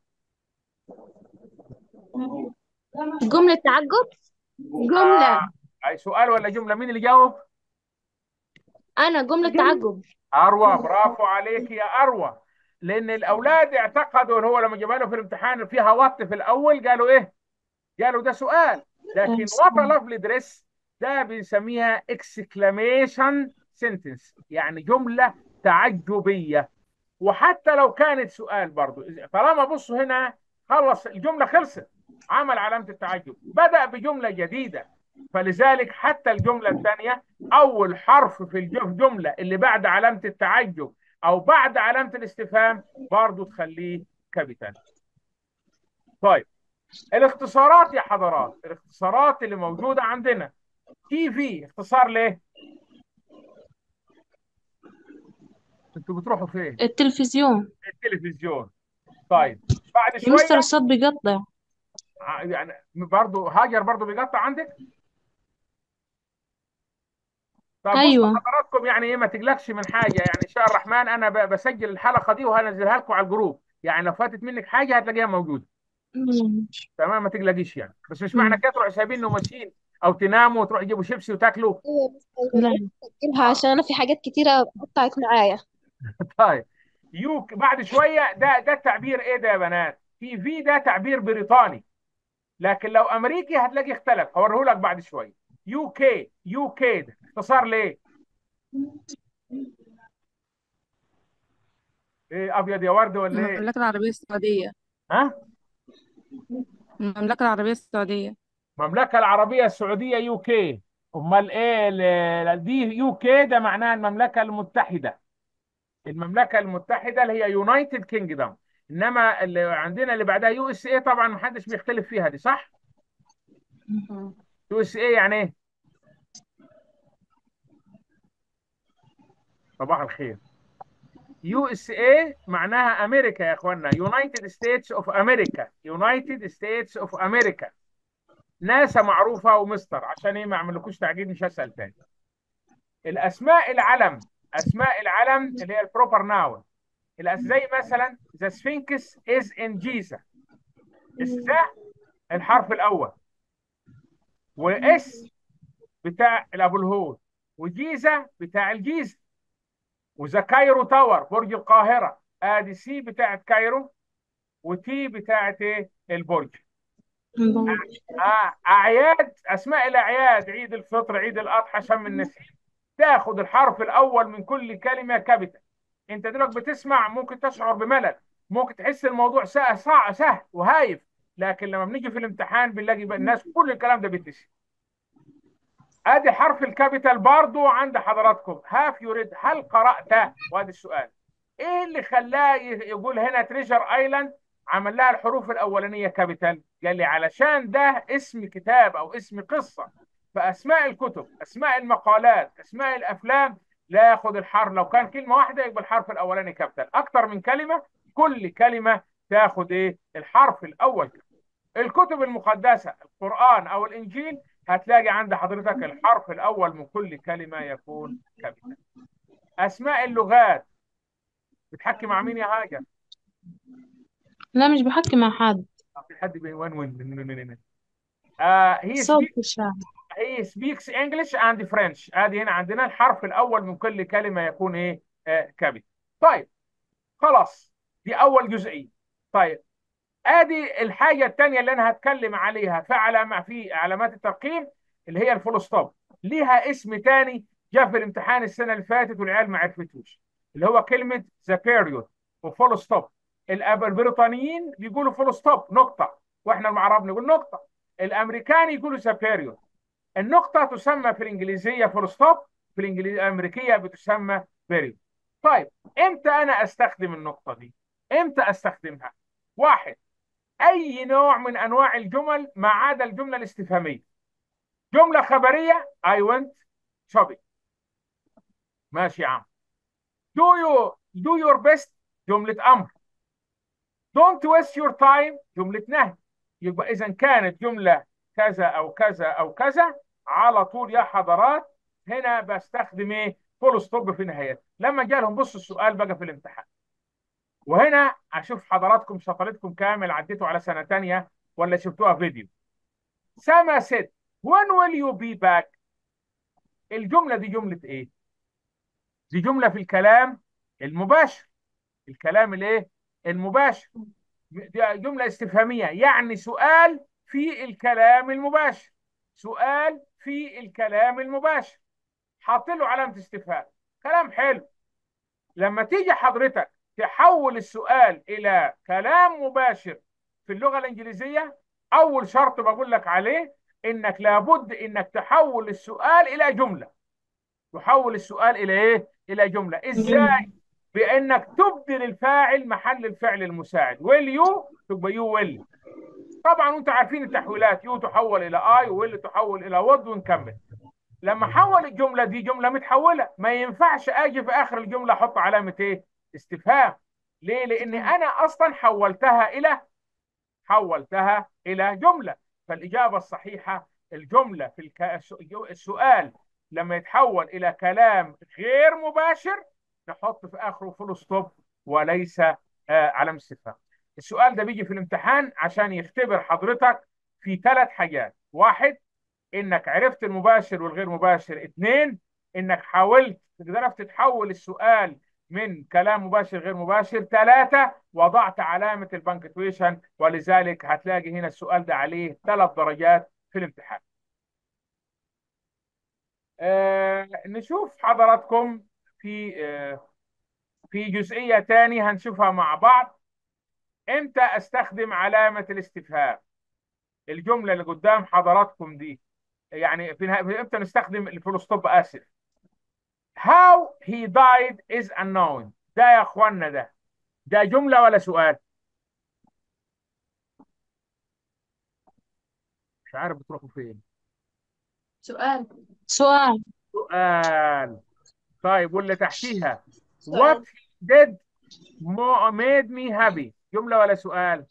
جملة تعجب جملة آه. اي سؤال ولا جمله مين اللي جاوب أنا جملة تعجب اروى برافو عليك يا اروى لان الاولاد اعتقدوا ان هو لما جابها له في الامتحان فيها وات في الاول قالوا ايه قالوا ده سؤال لكن وات ا لافلي دريس ده بنسميها اكسكلاميشن سنتنس يعني جمله تعجبيه وحتى لو كانت سؤال برضو طالما بصوا هنا خلص الجمله خلصت عمل علامه التعجب بدا بجمله جديده فلذلك حتى الجمله الثانيه اول حرف في الجمله اللي بعد علامه التعجب او بعد علامه الاستفهام برضو تخليه كابيتال طيب الاختصارات يا حضرات الاختصارات اللي موجوده عندنا تي في اختصار ليه انتوا بتروحوا فين التلفزيون التلفزيون طيب بعد يا مستر شويه الصوت بيقطع ع- يعني برضو هاجر برضو بيقطع عندك طب بصوا أيوة حضراتكم يعني ايه ما تقلقش من حاجه يعني ان شاء الرحمن انا ب- بسجل الحلقه دي وهنزلها لكم على الجروب يعني لو فاتت منك حاجه هتلاقيها موجوده مم. تمام ما تقلقيش يعني بس مش معنى مم. كده تروح سايبين انه ماشيين او تناموا وتروحوا تجيبوا شيبسي وتاكلوا ايوه بس أنا لا بسجلها عشان انا في حاجات كتيرة قطعت معايا طيب يوك بعد شويه ده ده التعبير ايه ده يا بنات في في ده تعبير بريطاني لكن لو امريكي هتلاقي اختلف هوريه لك بعد شويه يو كي يو كي ده اختصار ليه ايه ابيض يا ورد ولا ايه المملكة العربية السعودية ها المملكة العربية السعودية المملكه العربيه السعوديه يو كي امال ايه ال- دي يو كي ده معناها المملكه المتحده المملكه المتحده اللي هي يونايتد كينجدم انما اللي عندنا اللي بعدها يو اس اي طبعا ما حدش بيختلف فيها دي صح يو اس اي يعني ايه صباح الخير يو اس اي معناها امريكا يا اخوانا يونايتد ستيتس اوف امريكا يونايتد ستيتس اوف امريكا ناسا معروفه ومستر عشان ايه ما اعملكوش تعقيد مش هسال تاني الاسماء العلم اسماء العلم اللي هي البروبر ناون زي مثلا ذا سفنكس از ان جيزا السا الحرف الاول واس بتاع الابو الهول وجيزه بتاع الجيزه وذا كايرو تاور برج القاهره ادي سي بتاعت كايرو وتي بتاعت ايه البرج الله. آه اعياد اسماء الاعياد عيد الفطر عيد الاضحى شم النسيم تاخد الحرف الاول من كل كلمه كابيتال انت دلوقتي بتسمع ممكن تشعر بملل ممكن تحس الموضوع سهل سهل, سهل وهايف لكن لما بنيجي في الامتحان بنلاقي بقى الناس كل الكلام ده بيتنسي ادي حرف الكابيتال برضو عند حضراتكم هاف يوريد هل قرأت وادي السؤال ايه اللي خلاه ي- يقول هنا تريجر ايلاند عمل لها الحروف الاولانيه كابيتال قال لي علشان ده اسم كتاب او اسم قصه فاسماء الكتب اسماء المقالات اسماء الافلام لا ياخد الحرف لو كان كلمه واحده يبقى الحرف الاولاني كابيتال اكتر من كلمه كل كلمه تاخد ايه الحرف الاول الكتب المقدسه القران او الانجيل هتلاقي عند حضرتك الحرف الاول من كل كلمه يكون كابيتال اسماء اللغات بتحكي مع مين يا هاجر لا مش بحكي مع حد في حد بين وين وين آه هي صوت سبيك الشعب هي سبيكس انجلش اند فرنش ادي هنا عندنا الحرف الاول من كل كلمه يكون ايه آه كابيتال طيب خلاص دي اول جزئيه طيب ادي الحاجه الثانيه اللي انا هتكلم عليها في علامه في علامات الترقيم اللي هي الفول ستوب ليها اسم تاني جاء في الامتحان السنه اللي فاتت والعيال ما عرفتوش اللي هو كلمه ذا بيريود وفول ستوب البريطانيين بيقولوا فول ستوب نقطه واحنا العرب نقول نقطه الامريكان يقولوا ذا بيريود النقطه تسمى في الانجليزيه فول ستوب في الانجليزيه الامريكيه بتسمى بيريود طيب امتى انا استخدم النقطه دي امتى استخدمها واحد اي نوع من انواع الجمل ما عدا الجمله الاستفهاميه جمله خبريه I went shopping ماشي يا عم do you do your best جمله امر don't waste your time جمله نهي يبقى اذا كانت جمله كذا او كذا او كذا على طول يا حضرات هنا بستخدم ايه فول ستوب في نهايتها لما جالهم بصوا السؤال بقى في الامتحان وهنا اشوف حضراتكم شطارتكم كامل عديتوا على سنه تانية ولا شفتوها فيديو سما said when will you be back الجمله دي جمله ايه دي جمله في الكلام المباشر الكلام الايه المباشر دي جمله استفهاميه يعني سؤال في الكلام المباشر سؤال في الكلام المباشر حاط له علامه استفهام كلام حلو لما تيجي حضرتك تحول السؤال الى كلام مباشر في اللغه الانجليزيه اول شرط بقول لك عليه انك لابد انك تحول السؤال الى جمله تحول السؤال الى ايه الى جمله ازاي بانك تبدل الفاعل محل الفعل المساعد ويل يو تبقى يو ويل طبعا انتوا عارفين التحويلات يو تحول الى اي ويل تحول الى ود ونكمل لما حول الجمله دي جمله متحوله ما ينفعش اجي في اخر الجمله احط علامه ايه استفهام ليه لاني انا اصلا حولتها الى حولتها الى جمله فالاجابه الصحيحه الجمله في الك... السؤال لما يتحول الى كلام غير مباشر نحط في اخره فول ستوب وليس آه علامه استفهام السؤال ده بيجي في الامتحان عشان يختبر حضرتك في ثلاث حاجات واحد انك عرفت المباشر والغير مباشر اثنين انك حاولت قدرت تتحول السؤال من كلام مباشر غير مباشر ثلاثة وضعت علامة البنكتويشن ولذلك هتلاقي هنا السؤال ده عليه ثلاث درجات في الامتحان آه نشوف حضراتكم في آه في جزئية تاني هنشوفها مع بعض امتى استخدم علامة الاستفهام الجملة اللي قدام حضراتكم دي يعني في نها- في- امتى نستخدم الفول ستوب اسف how he died is unknown ده يا اخوانا ده ده جملة ولا سؤال مش عارف بتروحوا فين سؤال سؤال سؤال طيب واللي تحتيها سؤال. what he did mo- made me happy جملة ولا سؤال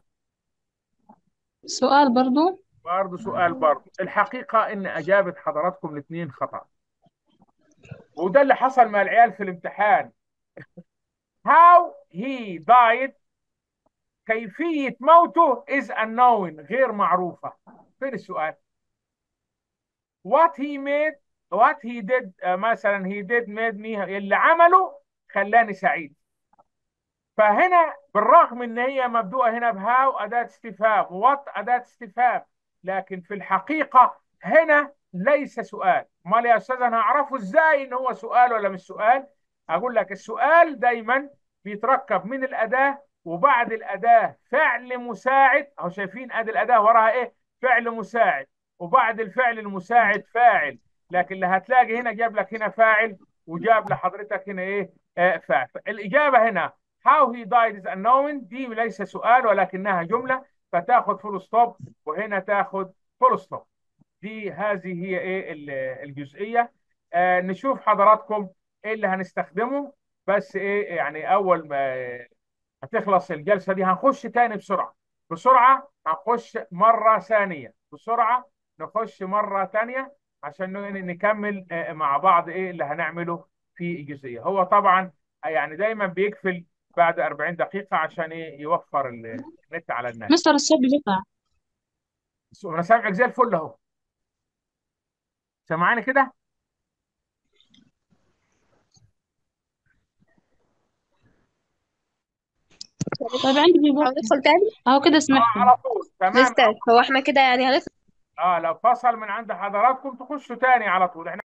سؤال برضو برضه سؤال برضه الحقيقة إن أجابة حضراتكم الاثنين خطأ وده اللي حصل مع العيال في الامتحان how he died كيفية موته is unknown غير معروفة فين السؤال what he made what he did آه، مثلا he did made me اللي عمله خلاني سعيد فهنا بالرغم ان هي مبدوءه هنا بهاو اداه استفهام وات اداه استفهام لكن في الحقيقه هنا ليس سؤال امال يا استاذ انا اعرفه ازاي ان هو سؤال ولا مش سؤال اقول لك السؤال دايما بيتركب من الاداه وبعد الاداه فعل مساعد اهو شايفين ادي الاداه وراها ايه فعل مساعد وبعد الفعل المساعد فاعل لكن اللي هتلاقي هنا جاب لك هنا فاعل وجاب لحضرتك هنا ايه آه فاعل الاجابه هنا how he died is unknown دي ليس سؤال ولكنها جملة فتاخد فول ستوب وهنا تاخد فول ستوب دي هذه هي ايه ال- الجزئية آه نشوف حضراتكم ايه اللي هنستخدمه بس ايه يعني اول ما هتخلص الجلسة دي هنخش تاني بسرعة بسرعة هنخش مرة ثانية بسرعة نخش مرة تانية عشان ن- نكمل آه، مع بعض ايه اللي هنعمله في الجزئية هو طبعا يعني دايما بيقفل بعد 40 دقيقة عشان ايه يوفر ال- النت على الناس مستر الصوت بيقطع انا سامعك زي الفل اهو سامعاني كده طيب عندي أو بيقول ندخل تاني اهو كده اه سمعتني على طول تمام مستر هو احنا كده يعني هنفصل اه لو فصل من عند حضراتكم تخشوا تاني على طول احنا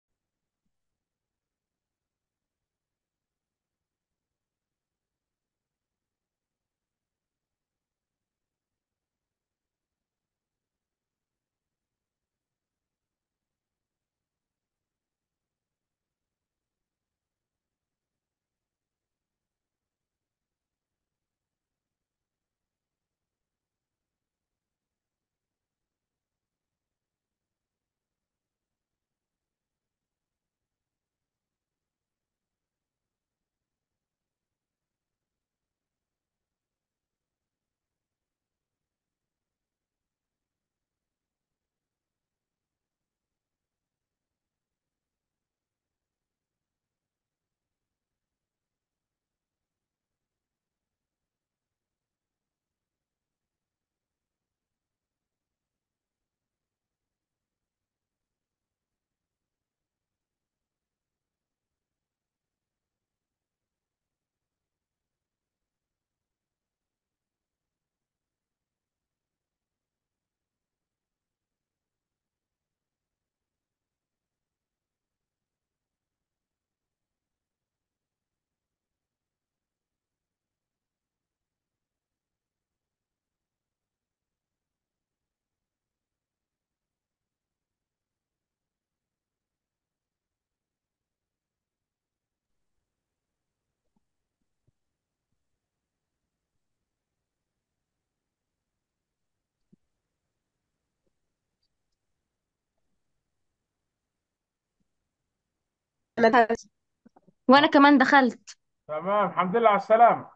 أنا دخلت. وانا كمان دخلت تمام الحمد لله على السلامة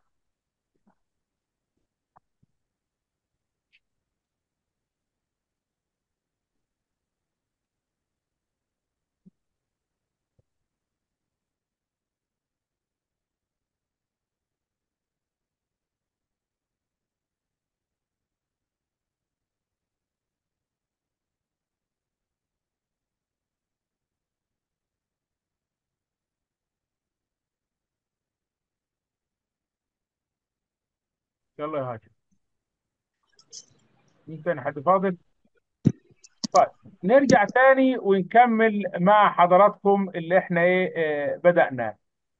يلا يا هاجر مين تاني حد فاضل طيب نرجع تاني ونكمل مع حضراتكم اللي احنا ايه آه بدأناه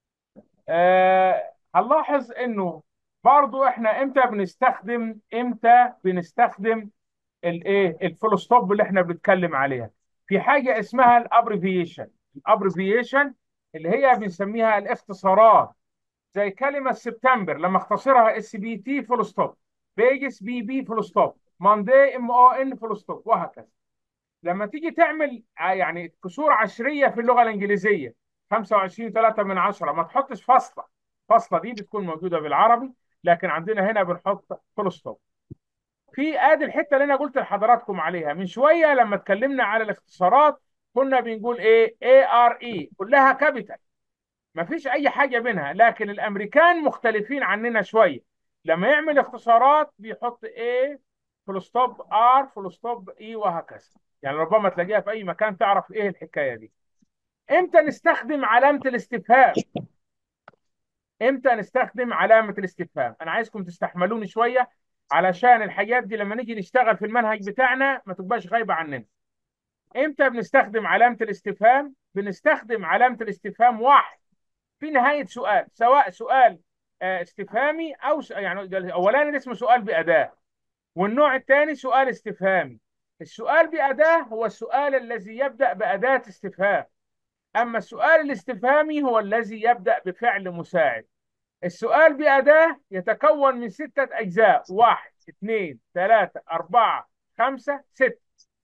آه هنلاحظ انه برضو احنا امتى بنستخدم امتى بنستخدم الايه الفول ستوب اللي احنا بنتكلم عليها في حاجه اسمها الابريفيشن الابريفيشن اللي هي بنسميها الاختصارات زي كلمه سبتمبر لما اختصرها اس بي تي فول ستوب بيجس بي بي فول ستوب ماندي ام او ان فول ستوب وهكذا لما تيجي تعمل ع- يعني كسور عشريه في اللغه الانجليزيه 25 3 من 10 ما تحطش فاصله فاصله دي بتكون موجوده بالعربي لكن عندنا هنا بنحط فول ستوب في ادي الحته اللي انا قلت لحضراتكم عليها من شويه لما اتكلمنا على الاختصارات كنا بنقول ايه اي ار اي كلها كابيتال ما فيش اي حاجه منها لكن الامريكان مختلفين عننا شويه لما يعمل اختصارات بيحط ايه فول ستوب ار فول ستوب اي وهكذا يعني ربما تلاقيها في اي مكان تعرف ايه الحكايه دي امتى نستخدم علامه الاستفهام امتى نستخدم علامه الاستفهام انا عايزكم تستحملوني شويه علشان الحاجات دي لما نيجي نشتغل في المنهج بتاعنا ما تبقاش غايبه عننا امتى بنستخدم علامه الاستفهام بنستخدم علامه الاستفهام واحد في نهايه سؤال سواء سؤال آه، استفهامي او س- يعني الاولاني اسمه سؤال باداه والنوع الثاني سؤال استفهامي السؤال باداه هو السؤال الذي يبدا باداه استفهام اما السؤال الاستفهامي هو الذي يبدا بفعل مساعد السؤال بأداة يتكون من ستة أجزاء واحد اثنين ثلاثة أربعة خمسة ستة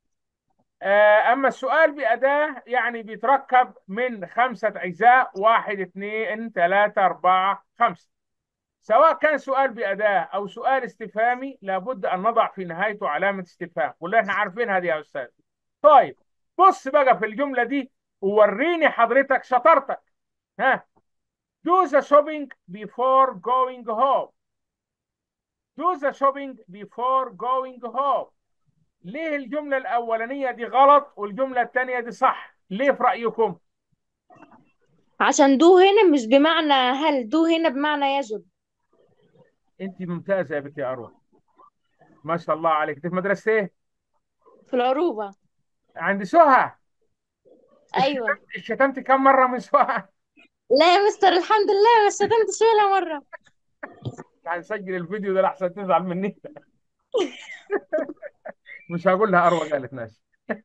آه، أما السؤال بأداة يعني بيتركب من خمسة أجزاء واحد اثنين ثلاثة أربعة خمسة سواء كان سؤال بأداة أو سؤال استفهامي لابد أن نضع في نهايته علامة استفهام واللي احنا عارفينها دي يا أستاذ طيب بص بقى في الجملة دي ووريني حضرتك شطارتك ها Do the shopping before going home. Do the shopping before going home. ليه الجملة الأولانية دي غلط والجملة الثانية دي صح؟ ليه في رأيكم؟ عشان دو هنا مش بمعنى هل دو هنا بمعنى يجب أنت ممتازة يا بنتي أروى. ما شاء الله عليك، أنت في مدرسة إيه؟ في العروبة عند سهى. أيوة شتمت كم مرة من سهى؟ لا يا مستر الحمد لله ما شتمتش ولا مرة هنسجل الفيديو ده لحسن تزعل مني. مش هقول لها أروى قالت ماشي.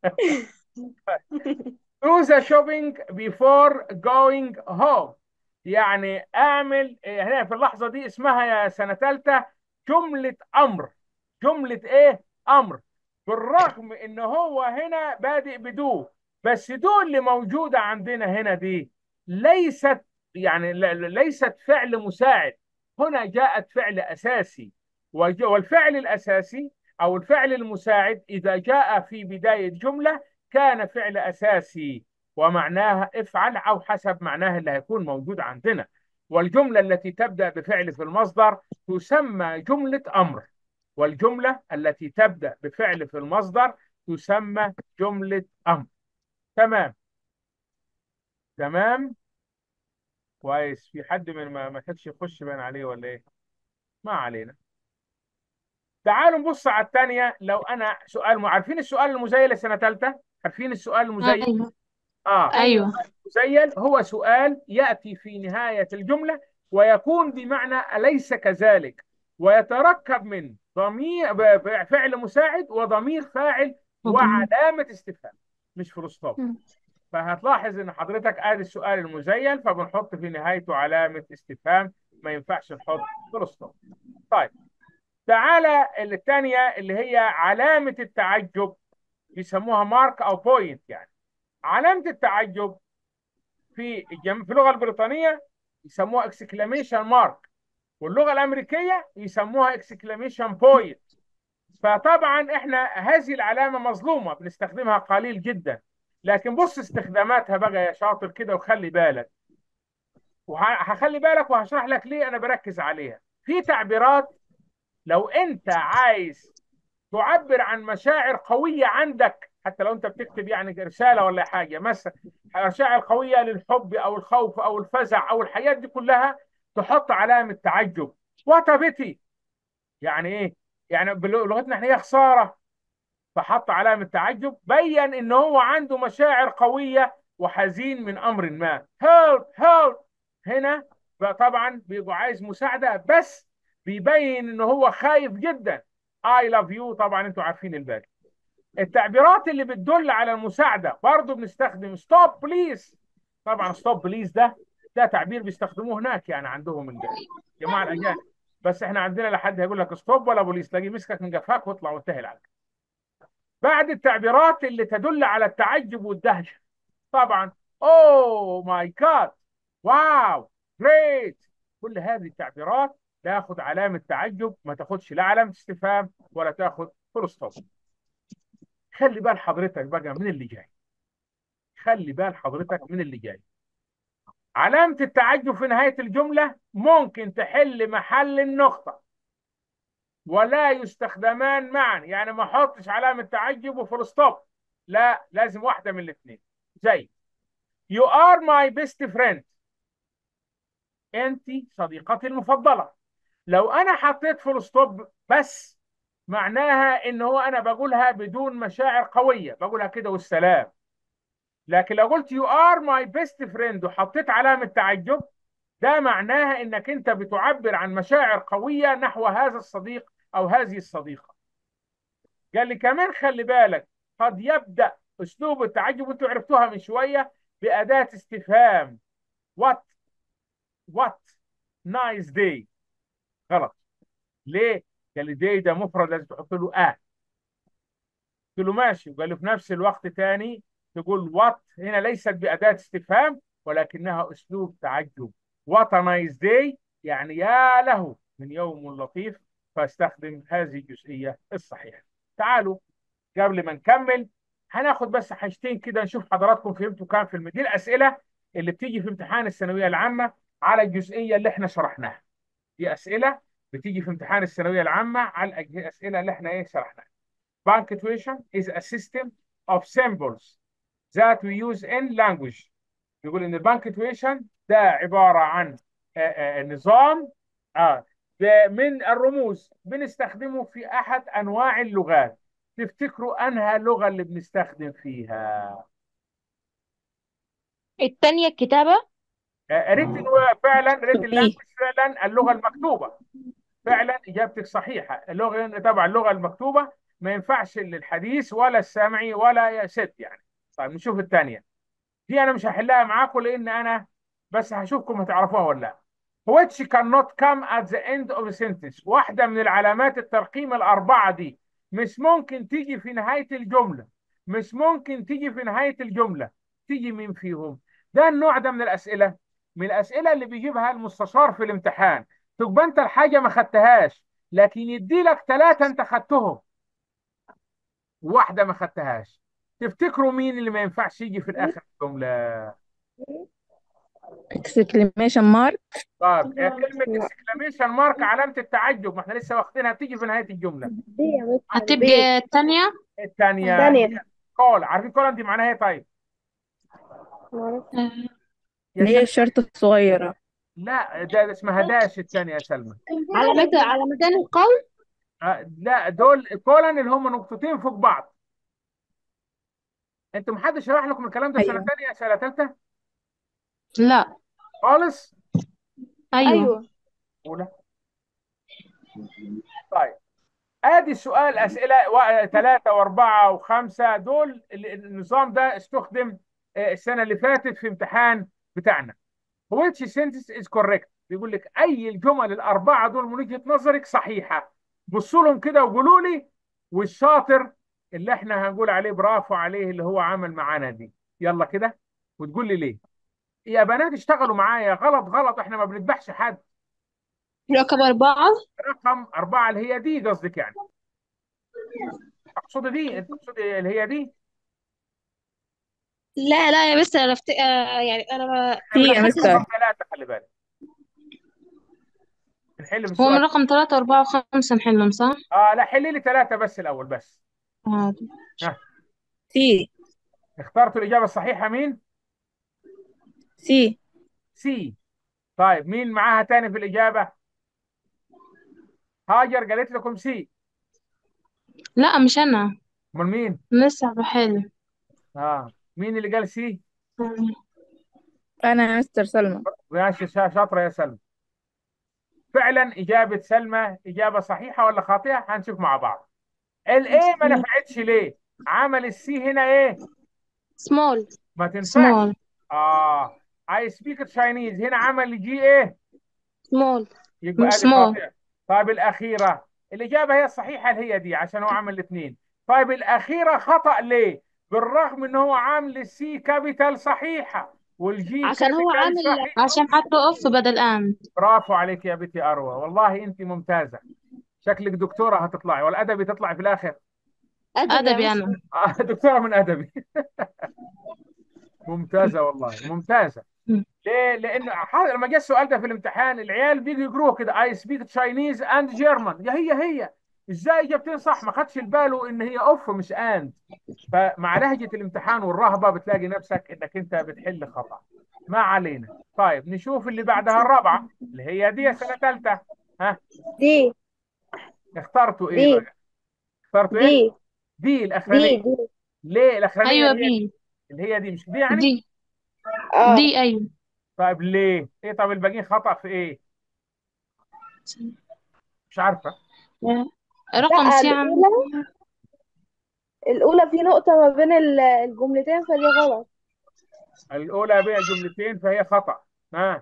Do the shopping before going home. يعني اعمل إيه، هنا في اللحظة دي اسمها يا سنة ثالثة جملة أمر. جملة إيه؟ أمر. بالرغم إن هو هنا بادئ بدو بس دو اللي موجودة عندنا هنا دي ليست يعني ل- ل- ليست فعل مساعد. هنا جاءت فعل أساسي وج- والفعل الأساسي أو الفعل المساعد إذا جاء في بداية جملة كان فعل أساسي ومعناها افعل أو حسب معناه اللي هيكون موجود عندنا والجملة التي تبدأ بفعل في المصدر تسمى جملة أمر والجملة التي تبدأ بفعل في المصدر تسمى جملة أمر تمام تمام كويس في حد من ما ما كانش يخش بين عليه ولا ايه ما علينا تعالوا نبص على الثانية لو أنا سؤال م... عارفين السؤال المزيل السنة ثالثة عارفين السؤال المزيل أيوة آه أيوة المزيل هو سؤال يأتي في نهاية الجملة ويكون بمعنى أليس كذلك ويتركب من ضمير ب- ب- فعل مساعد وضمير فاعل وعلامة استفهام مش فول ستوب مم. فهتلاحظ ان حضرتك ادي السؤال المزيل فبنحط في نهايته علامة استفهام ما ينفعش نحط فول ستوب طيب تعالى الثانية اللي هي علامة التعجب بيسموها مارك او بوينت يعني علامة التعجب في الجم... في اللغة البريطانية يسموها اكسكلاميشن مارك واللغة الأمريكية يسموها اكسكلاميشن بوينت فطبعا احنا هذه العلامة مظلومة بنستخدمها قليل جدا لكن بص استخداماتها بقى يا شاطر كده وخلي بالك وهخلي بالك وهشرح لك ليه انا بركز عليها في تعبيرات لو انت عايز تعبر عن مشاعر قوية عندك حتى لو انت بتكتب يعني رسالة ولا حاجة مثلا مشاعر قوية للحب او الخوف او الفزع او الحاجات دي كلها تحط علامة تعجب وات بيتي يعني ايه يعني بلغتنا احنا هي خساره فحط علامه تعجب بين ان هو عنده مشاعر قويه وحزين من امر ما هيلب هيلب هنا بقى طبعا بيبقى عايز مساعده بس بيبين ان هو خايف جدا I love you طبعا انتوا عارفين الباقي التعبيرات اللي بتدل على المساعده برضه بنستخدم ستوب بليز طبعا ستوب بليز ده ده تعبير بيستخدموه هناك يعني عندهم الجماعه الاجانب بس احنا عندنا لا حد هيقول لك ستوب ولا بوليس تلاقيه مسكك من قفاك واطلع وانتهي العلك بعد التعبيرات اللي تدل على التعجب والدهشه طبعا اوه ماي جاد واو جريت كل هذه التعبيرات تاخد علامه تعجب ما تاخدش لا علامه استفهام ولا تاخد فول ستوب خلي بال حضرتك بقى من اللي جاي خلي بال حضرتك من اللي جاي علامة التعجب في نهاية الجملة ممكن تحل محل النقطة ولا يستخدمان معا يعني ما احطش علامة تعجب وفول ستوب لا لازم واحدة من الاثنين زي You are my best friend انت صديقتي المفضلة لو انا حطيت فول ستوب بس معناها ان هو انا بقولها بدون مشاعر قوية بقولها كده والسلام لكن لو قلت you are my best friend وحطيت علامة تعجب ده معناها انك انت بتعبر عن مشاعر قوية نحو هذا الصديق او هذه الصديقة قال لي كمان خلي بالك قد يبدأ اسلوب التعجب وانتوا عرفتوها من شوية بأداة استفهام what what nice day غلط ليه؟ قال لي day ده مفرد لازم تحط له اه قلت له ماشي وقال له في نفس الوقت تاني تقول وات هنا ليست بأداة استفهام ولكنها أسلوب تعجب وات نايس داي يعني يا له من يوم لطيف فاستخدم هذه الجزئية الصحيحة تعالوا قبل ما نكمل هناخد بس حاجتين كده نشوف حضراتكم فهمتوا كام في المية دي الأسئلة اللي بتيجي في امتحان الثانوية العامة على الجزئية اللي احنا شرحناها دي أسئلة بتيجي في امتحان الثانوية العامة على الأسئلة اللي احنا ايه شرحناها Punctuation is a system of symbols that we use in language يقول ان البانكتويشن ده عباره عن آه، آه، نظام اه ب- من الرموز بنستخدمه في احد انواع اللغات تفتكروا انها لغه اللي بنستخدم فيها التانية الكتابة ريتن فعلا ريتن بي. لانجوج فعلا اللغه المكتوبه فعلا اجابتك صحيحه اللغه طبعا اللغه المكتوبه ما ينفعش للحديث ولا السمعي ولا يا ست يعني طيب نشوف الثانيه دي انا مش هحلها معاكم لان انا بس هشوفكم هتعرفوها ولا لا which cannot come at the end of a sentence واحده من العلامات الترقيم الاربعه دي مش ممكن تيجي في نهايه الجمله مش ممكن تيجي في نهايه الجمله تيجي مين فيهم ده النوع ده من الاسئله من الاسئله اللي بيجيبها المستشار في الامتحان تبقى انت الحاجه ما خدتهاش لكن يدي لك ثلاثه انت خدتهم واحده ما خدتهاش تفتكروا مين اللي ما ينفعش يجي في الاخر الجمله exclamation mark طيب كلمه اكسكلاميشن مارك علامه التعجب ما احنا لسه واخدينها بتيجي في نهايه الجمله دي يا مستر هتبقى التانية الثانيه الثانية كول عارفين كول دي معناها ايه طيب معرفش. يا اللي هي سلمى الشرطة الصغيرة لا ده اسمها داش الثانيه يا سلمى علامات علامتان القول آه، لا دول كولن اللي هم نقطتين فوق بعض انتوا محدش شرح لكم الكلام ده في سنه أيوة ثانيه سنه ثالثه لا خالص أيوة ايوه اولى طيب ادي السؤال اسئله ثلاثه واربعه وخمسه دول ال- النظام ده استخدم آه، السنه اللي فاتت في امتحان بتاعنا which sentence is correct بيقول لك اي الجمل الاربعه دول من وجهه نظرك صحيحه بصوا لهم كده وقولوا لي والشاطر اللي احنا هنقول عليه برافو عليه اللي هو عمل معانا دي يلا كده وتقول لي ليه يا بنات اشتغلوا معايا غلط غلط احنا ما بنذبحش حد رقم أربعة رقم أربعة اللي هي دي قصدك يعني أقصد دي أنت تقصد اللي هي دي لا لا يا مستر أنا فت... آه يعني أنا ما احنا في يا بنحل مستر رقم ثلاثة خلي بالك بنحل في هو من السؤال رقم ثلاثة أربعة وخمسة نحلهم صح؟ اه لا حلي لي ثلاثة بس الأول بس عادي ها سي اخترتوا الإجابة الصحيحة مين؟ سي سي طيب مين معاها تاني في الإجابة؟ هاجر قالت لكم سي لا مش أنا امال مين لسه بحل اه مين اللي قال سي أنا يا مستر سلمى ماشي شا- شاطره يا سلمى فعلا اجابه سلمى اجابه صحيحه ولا خاطئه هنشوف مع بعض الايه ما نفعتش ليه عمل السي هنا ايه سمول ما تنفعش سمول اه اي سبيك تشاينيز هنا عمل جي ايه سمول يبقى مش ادي small. خاطئه طيب الاخيره الاجابه هي الصحيحه اللي هي دي عشان هو عمل الاثنين طيب الاخيره خطا ليه بالرغم ان هو عامل السي كابيتال صحيحه والجي عشان هو كابيتال عامل صحيح عشان حطوا أوف بدل آن برافو عليك يا بنتي اروى والله انت ممتازه شكلك دكتوره هتطلعي والادبي تطلعي في الاخر أدبي يا أنا آه، دكتوره من ادبي ممتازه والله ممتازه مم. ليه؟ لانه ح- لما جه السؤال ده في الامتحان العيال بيجوا يقروه كده اي سبيك تشاينيز اند جيرمان يا هي هي ازاي اجابتين صح ما خدش باله ان هي اوف مش اند فمع لهجه الامتحان والرهبه بتلاقي نفسك انك انت بتحل خطا ما علينا طيب نشوف اللي بعدها الرابعه اللي هي دي سنه ثالثه ها دي اخترتوا ايه دي بقى اخترتوا ايه دي دي دي الاخرانيه دي ليه الاخرانيه أيوة اللي هي بي اللي هي دي مش دي يعني دي اه دي أيوة طيب ليه ايه طب الباقيين خطأ في ايه مش عارفه رقم لا سي عم الأولى الأولى في نقطة ما بين ال- الجملتين فدي غلط الاولى بين جملتين فهي خطأ ها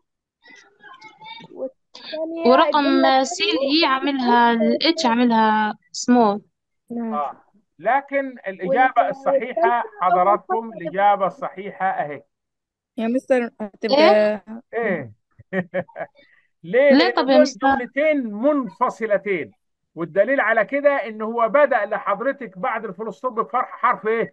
والثانية ورقم الجملة سي اللي هي عاملها الاتش عاملها سمول اه لكن الاجابه الصحيحه حضراتكم الاجابه الصحيحه اهي يا مستر هتبقى ايه ليه؟ ليه لأن طب يا دول مستر؟ جملتين منفصلتين والدليل على كده ان هو بدأ لحضرتك بعد الفلسطوب بفرح حرف ايه؟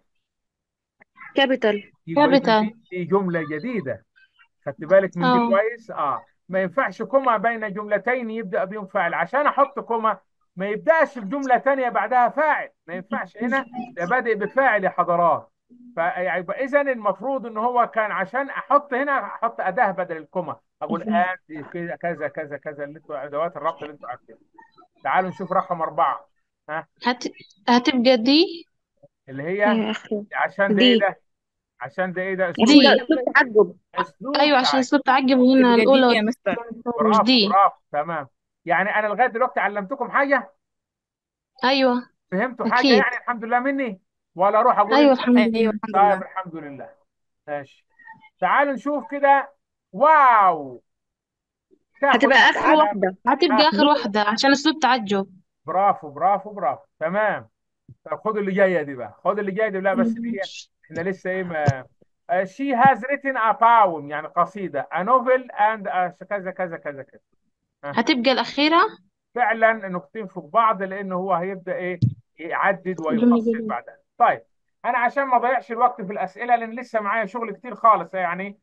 كابيتال يبقى إذن Capital. دي دي جملة جديدة خدت بالك من دي اه. كويس؟ اه ما ينفعش كوما بين جملتين يبدأ بيهم فاعل عشان احط كوما ما يبدأش بجملة تانية بعدها فاعل ما ينفعش هنا ده بادئ بفاعل يا حضرات فيبقى اذا المفروض ان هو كان عشان احط هنا احط اداه بدل الكوما اقول and كذا كذا كذا كذا اللي انتوا ادوات الربط اللي انتوا عارفينها تعالوا نشوف رقم اربعه ها هت... هتبقى دي اللي هي يا أخي عشان ده ايه دي. ده؟ عشان ده ايه ده؟ اسلوب دي. ده أسلوب تعجب اسلوب أيوة عشان تعجب. اسلوب تعجب هنا تبقى الأولى دي يا مستر مش برافو دي برافو تمام يعني انا لغايه دلوقتي علمتكم حاجه أيوة فهمتوا حاجه أكيد. يعني الحمد لله مني ولا اروح اقول أيوة انت- الحمد أيوة لله الحمد طيب لله الحمد لله ماشي تعالوا نشوف كده واو تاخد هتبقى آخر على- واحدة هتبقى آه. آخر واحدة عشان اسلوب تعجب برافو برافو برافو تمام طب خد اللي جايه دي بقى خد اللي جايه دي لا بس دي احنا لسه ايه ما Uh, she has written a poem يعني قصيدة a novel and a كذا كذا كذا كذا هتبقى الأخيرة فعلا النقطتين فوق بعض لأن هو هيبدأ ايه يعدد جميل ويفصل جدا. بعدها طيب أنا عشان ما أضيعش الوقت في الأسئلة لأن لسه معايا شغل كتير خالص يعني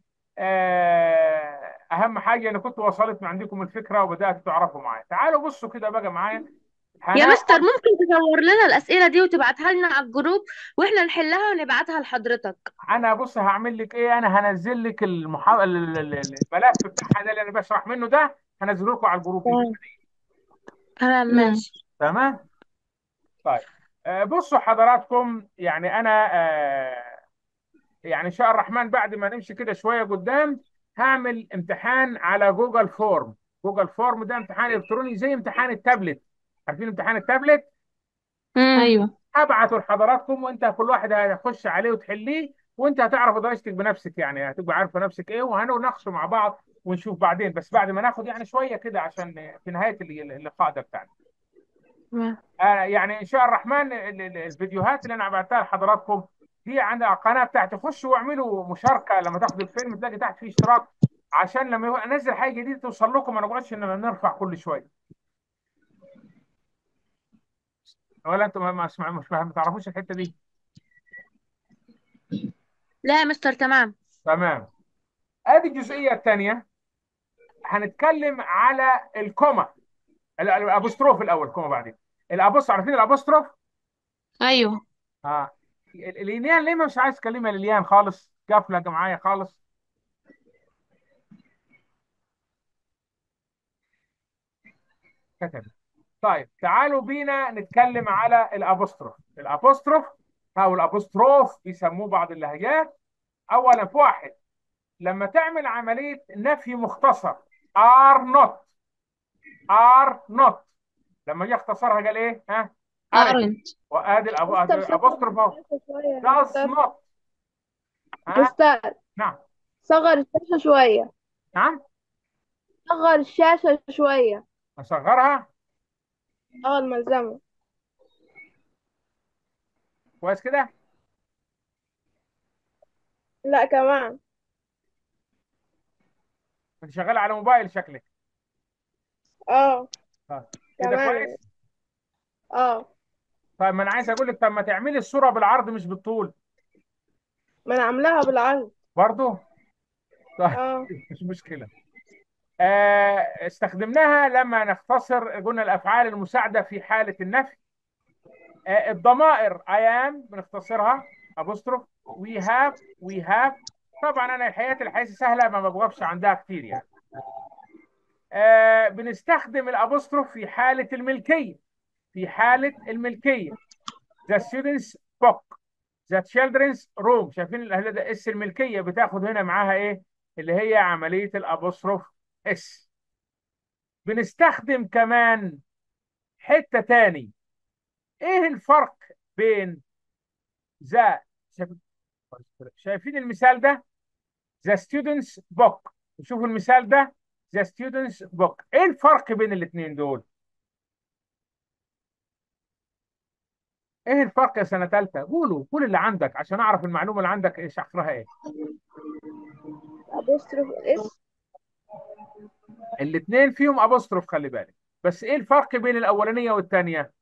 آه، أهم حاجة أنا كنت وصلت من عندكم الفكرة وبدأت تعرفوا معايا تعالوا بصوا كده بقى معايا يا هناخد- مستر ممكن تصور لنا الأسئلة دي وتبعتها لنا على الجروب واحنا نحلها ونبعتها لحضرتك انا بص هعمل لك ايه انا هنزل لك المحا... ال- ال- ال- الملف بتاعها ده اللي انا بشرح منه ده هنزله لكم على الجروب تمام. تمام مم. ماشي تمام طيب آه، بصوا حضراتكم يعني انا آه، يعني ان شاء الرحمن بعد ما نمشي كده شويه قدام هعمل امتحان على جوجل فورم جوجل فورم ده امتحان الكتروني زي امتحان التابلت عارفين امتحان التابلت أيوة هبعته لحضراتكم وانت كل واحد هيخش عليه وتحليه وانت هتعرف درجتك بنفسك يعني هتبقى عارفه نفسك ايه وهنناقشه مع بعض ونشوف بعدين بس بعد ما ناخد يعني شويه كده عشان في نهايه اللقاء ده بتاعنا تمام. آه يعني ان شاء الرحمن ال- ال- الفيديوهات اللي انا بعتها لحضراتكم دي عند القناه بتاعتي خشوا واعملوا مشاركه لما تاخدوا الفيلم تلاقي تحت فيه اشتراك عشان لما انزل حاجه جديده توصل لكم ما نقعدش ان نرفع كل شويه ولا انتم ما ما اسمع مش فاهم ما تعرفوش الحته دي لا يا مستر تمام تمام ادي الجزئيه الثانيه هنتكلم على الكوما ال- الابوستروف الاول كوما بعدين الابوستروف عارفين الابوستروف أيوة اه ال- اليان ليه مش عايز تكلمها لليان خالص قافله معايا خالص كتب طيب تعالوا بينا نتكلم على الابوستروف الابوستروف او الابوستروف بيسموه بعض اللهجات اولا في واحد لما تعمل عمليه نفي مختصر ار نوت ار نوت لما جه اختصرها قال ايه ها ارنت أرنت وادي الأبو- مستر ادي الابوستروف اهو الشاشة شوية يا does مستر not ها مستر نعم صغر الشاشة شوية نعم صغر الشاشة شوية اصغرها اه الملزمة كويس كده لا كمان انت شغال على موبايل شكلك اه طيب كده كمان كويس اه طيب ما انا عايز اقول لك طب ما تعملي الصوره بالعرض مش بالطول ما انا عاملاها بالعرض برضه طيب اه مش مشكله آه استخدمناها لما نختصر قلنا الافعال المساعده في حاله النفي آه الضمائر I am بنختصرها apostrophe we have we have طبعا انا الحياه الحياه سهله ما بوقفش عندها كتير يعني آه بنستخدم الابوستروف في حاله الملكيه في حاله الملكيه the students book the children's room شايفين ال- ده اس الملكيه بتاخد هنا معاها ايه اللي هي عمليه الابوستروف اس بنستخدم كمان حته تاني ايه الفرق بين ذا شايفين المثال ده the students book شوفوا المثال ده the students book ايه الفرق بين الاثنين دول ايه الفرق يا سنه ثالثه قولوا قول اللي عندك عشان اعرف المعلومه اللي عندك ايش اخرها ايه أبوستروف اس الاثنين فيهم ابوستروف خلي بالك بس ايه الفرق بين الاولانيه والثانيه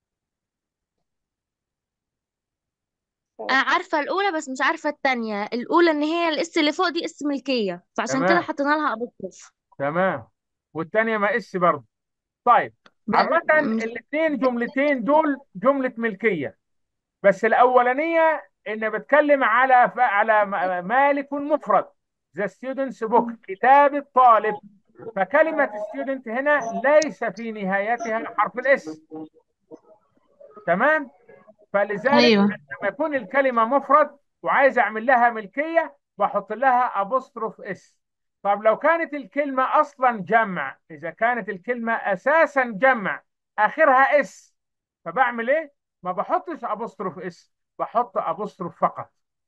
انا عارفه الاولى بس مش عارفه التانية الاولى ان هي الاس اللي فوق دي اس ملكيه فعشان كده تمام حطينا لها ابوستروف تمام والثانيه ما اس برضه طيب عامه مش الاثنين جملتين دول جمله ملكيه بس الاولانيه ان بتكلم على ف... على م- مالك مفرد ذا ستودنتس بوك كتاب الطالب فكلمه ستودنت هنا ليس في نهايتها حرف الاس تمام فلذلك أيوة لما يكون الكلمه مفرد وعايز اعمل لها ملكيه بحط لها ابوستروف اس طب لو كانت الكلمه اصلا جمع اذا كانت الكلمه اساسا جمع اخرها اس فبعمل ايه ما بحطش ابوستروف اس بحط ابوستروف فقط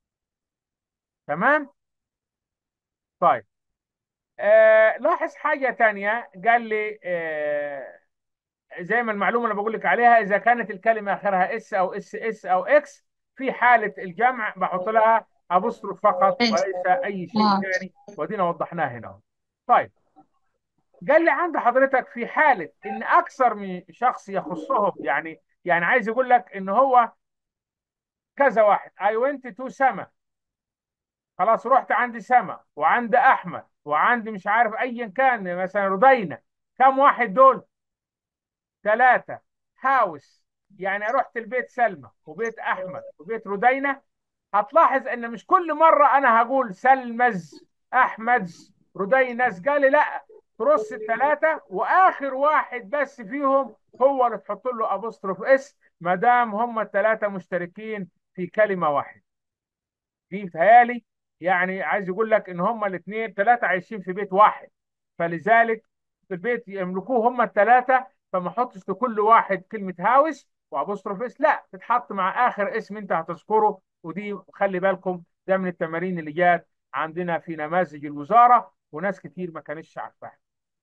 تمام طيب آه لاحظ حاجه تانية قال لي آه زي ما المعلومه اللي بقول لك عليها اذا كانت الكلمه اخرها اس او اس اس او اكس في حاله الجمع بحط لها ابوستروف فقط إيه. وليس اي شيء آه ثاني ودينا وضحناه هنا طيب قال لي عند حضرتك في حاله ان اكثر من شخص يخصهم يعني يعني عايز يقول لك ان هو كذا واحد I went to سما خلاص رحت عند سما وعند احمد وعند مش عارف ايا كان مثلا رضينا كم واحد دول ثلاثة هاوس يعني رحت البيت سلمى وبيت احمد وبيت رضينا هتلاحظ ان مش كل مرة انا هقول سلمز احمدز رضينز قال لي لا ترص الثلاثة واخر واحد بس فيهم هو اللي تحط له ابوستروف اس ما دام هم الثلاثة مشتركين في كلمة واحدة دي بتهيالي يعني عايز يقول لك ان هم الاثنين ثلاثة عايشين في بيت واحد فلذلك في البيت يملكوه هم الثلاثة فما احطش لكل واحد كلمة هاوس وابوستروف اس لا تتحط مع اخر اسم انت هتذكره ودي خلي بالكم ده من التمارين اللي جات عندنا في نماذج الوزارة وناس كتير ما كانتش عارفاها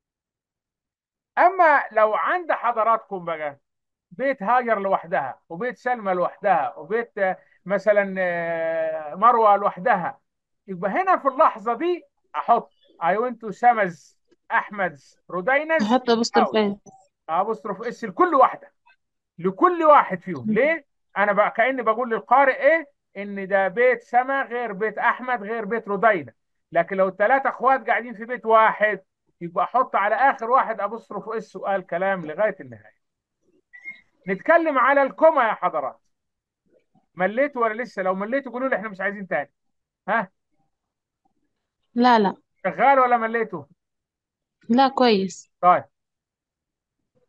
اما لو عند حضراتكم بقى بيت هاجر لوحدها وبيت سلمى لوحدها وبيت آه، مثلا آه، مروة لوحدها يبقى هنا في اللحظة دي احط I went to سمز احمدز رودينز نحط أبوستروف هاوس إس ابوستروف اس لكل واحده لكل واحد فيهم ليه انا بقى كاني بقول للقارئ ايه ان ده بيت سما غير بيت احمد غير بيت رودينا لكن لو الثلاثه اخوات قاعدين في بيت واحد يبقى احط على اخر واحد ابوستروف اس وقال كلام لغايه النهايه نتكلم على الكوما يا حضرات مليتوا ولا لسه لو مليتوا قولوا لي احنا مش عايزين تاني ها لا لا شغال ولا مليتوا لا كويس طيب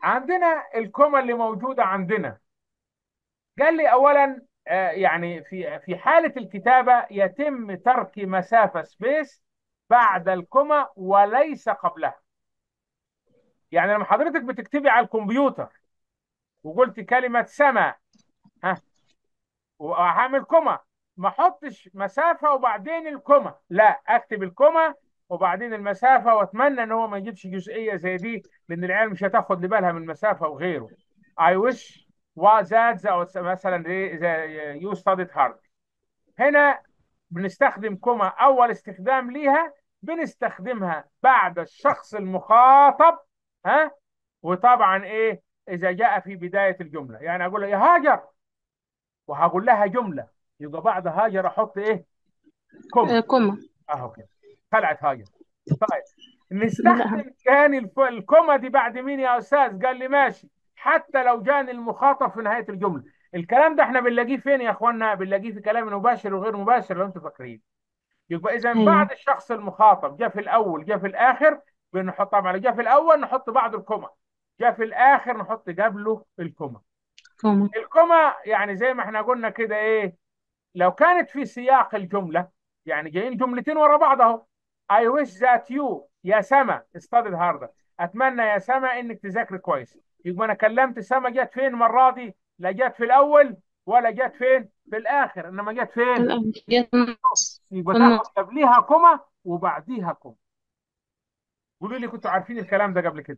عندنا الكومة اللي موجودة عندنا قال لي اولا آه، يعني في في حالة الكتابة يتم ترك مسافة سبيس بعد الكومة وليس قبلها يعني لما حضرتك بتكتبي على الكمبيوتر وقلت كلمة سما ها وهعمل كومة ما احطش مسافة وبعدين الكومة لا اكتب الكومة وبعدين المسافة واتمنى ان هو ما يجيبش جزئية زي دي لان العيال مش هتاخد لبالها من المسافة وغيره I wish was that او مثلا ايه زي you studied hard هنا بنستخدم كومة اول استخدام ليها بنستخدمها بعد الشخص المخاطب ها وطبعا ايه اذا جاء في بداية الجملة يعني اقول له يا هاجر وهقول لها جملة يبقى بعد هاجر احط ايه كومة آه، كوما اهو كده طلعت هاجر طيب نستخدم كان الف... الكومة دي بعد مين يا استاذ قال لي ماشي حتى لو جاني المخاطب في نهاية الجملة الكلام ده احنا بنلاقيه فين يا اخوانا بنلاقيه في كلام مباشر وغير مباشر لو انتم فاكرين يبقى اذا أيوة. بعد الشخص المخاطب جاء في الاول جاء في الاخر بنحط طبعا لو جاء في الاول نحط بعده الكومة جاء في الاخر نحط قبله الكومة كوما الكومة يعني زي ما احنا قلنا كده ايه لو كانت في سياق الجملة يعني جايين جملتين ورا بعض اهو I wish that you يا سما studied harder اتمنى يا سما انك تذاكر كويس يبقى انا كلمت سما جت فين المرة دي لا جت في الاول ولا جت فين في الاخر انما جت فين الآن جت النص يبقى في تاخد النص قبليها كومة وبعديها كومة قولوا لي كنتوا عارفين الكلام ده قبل كده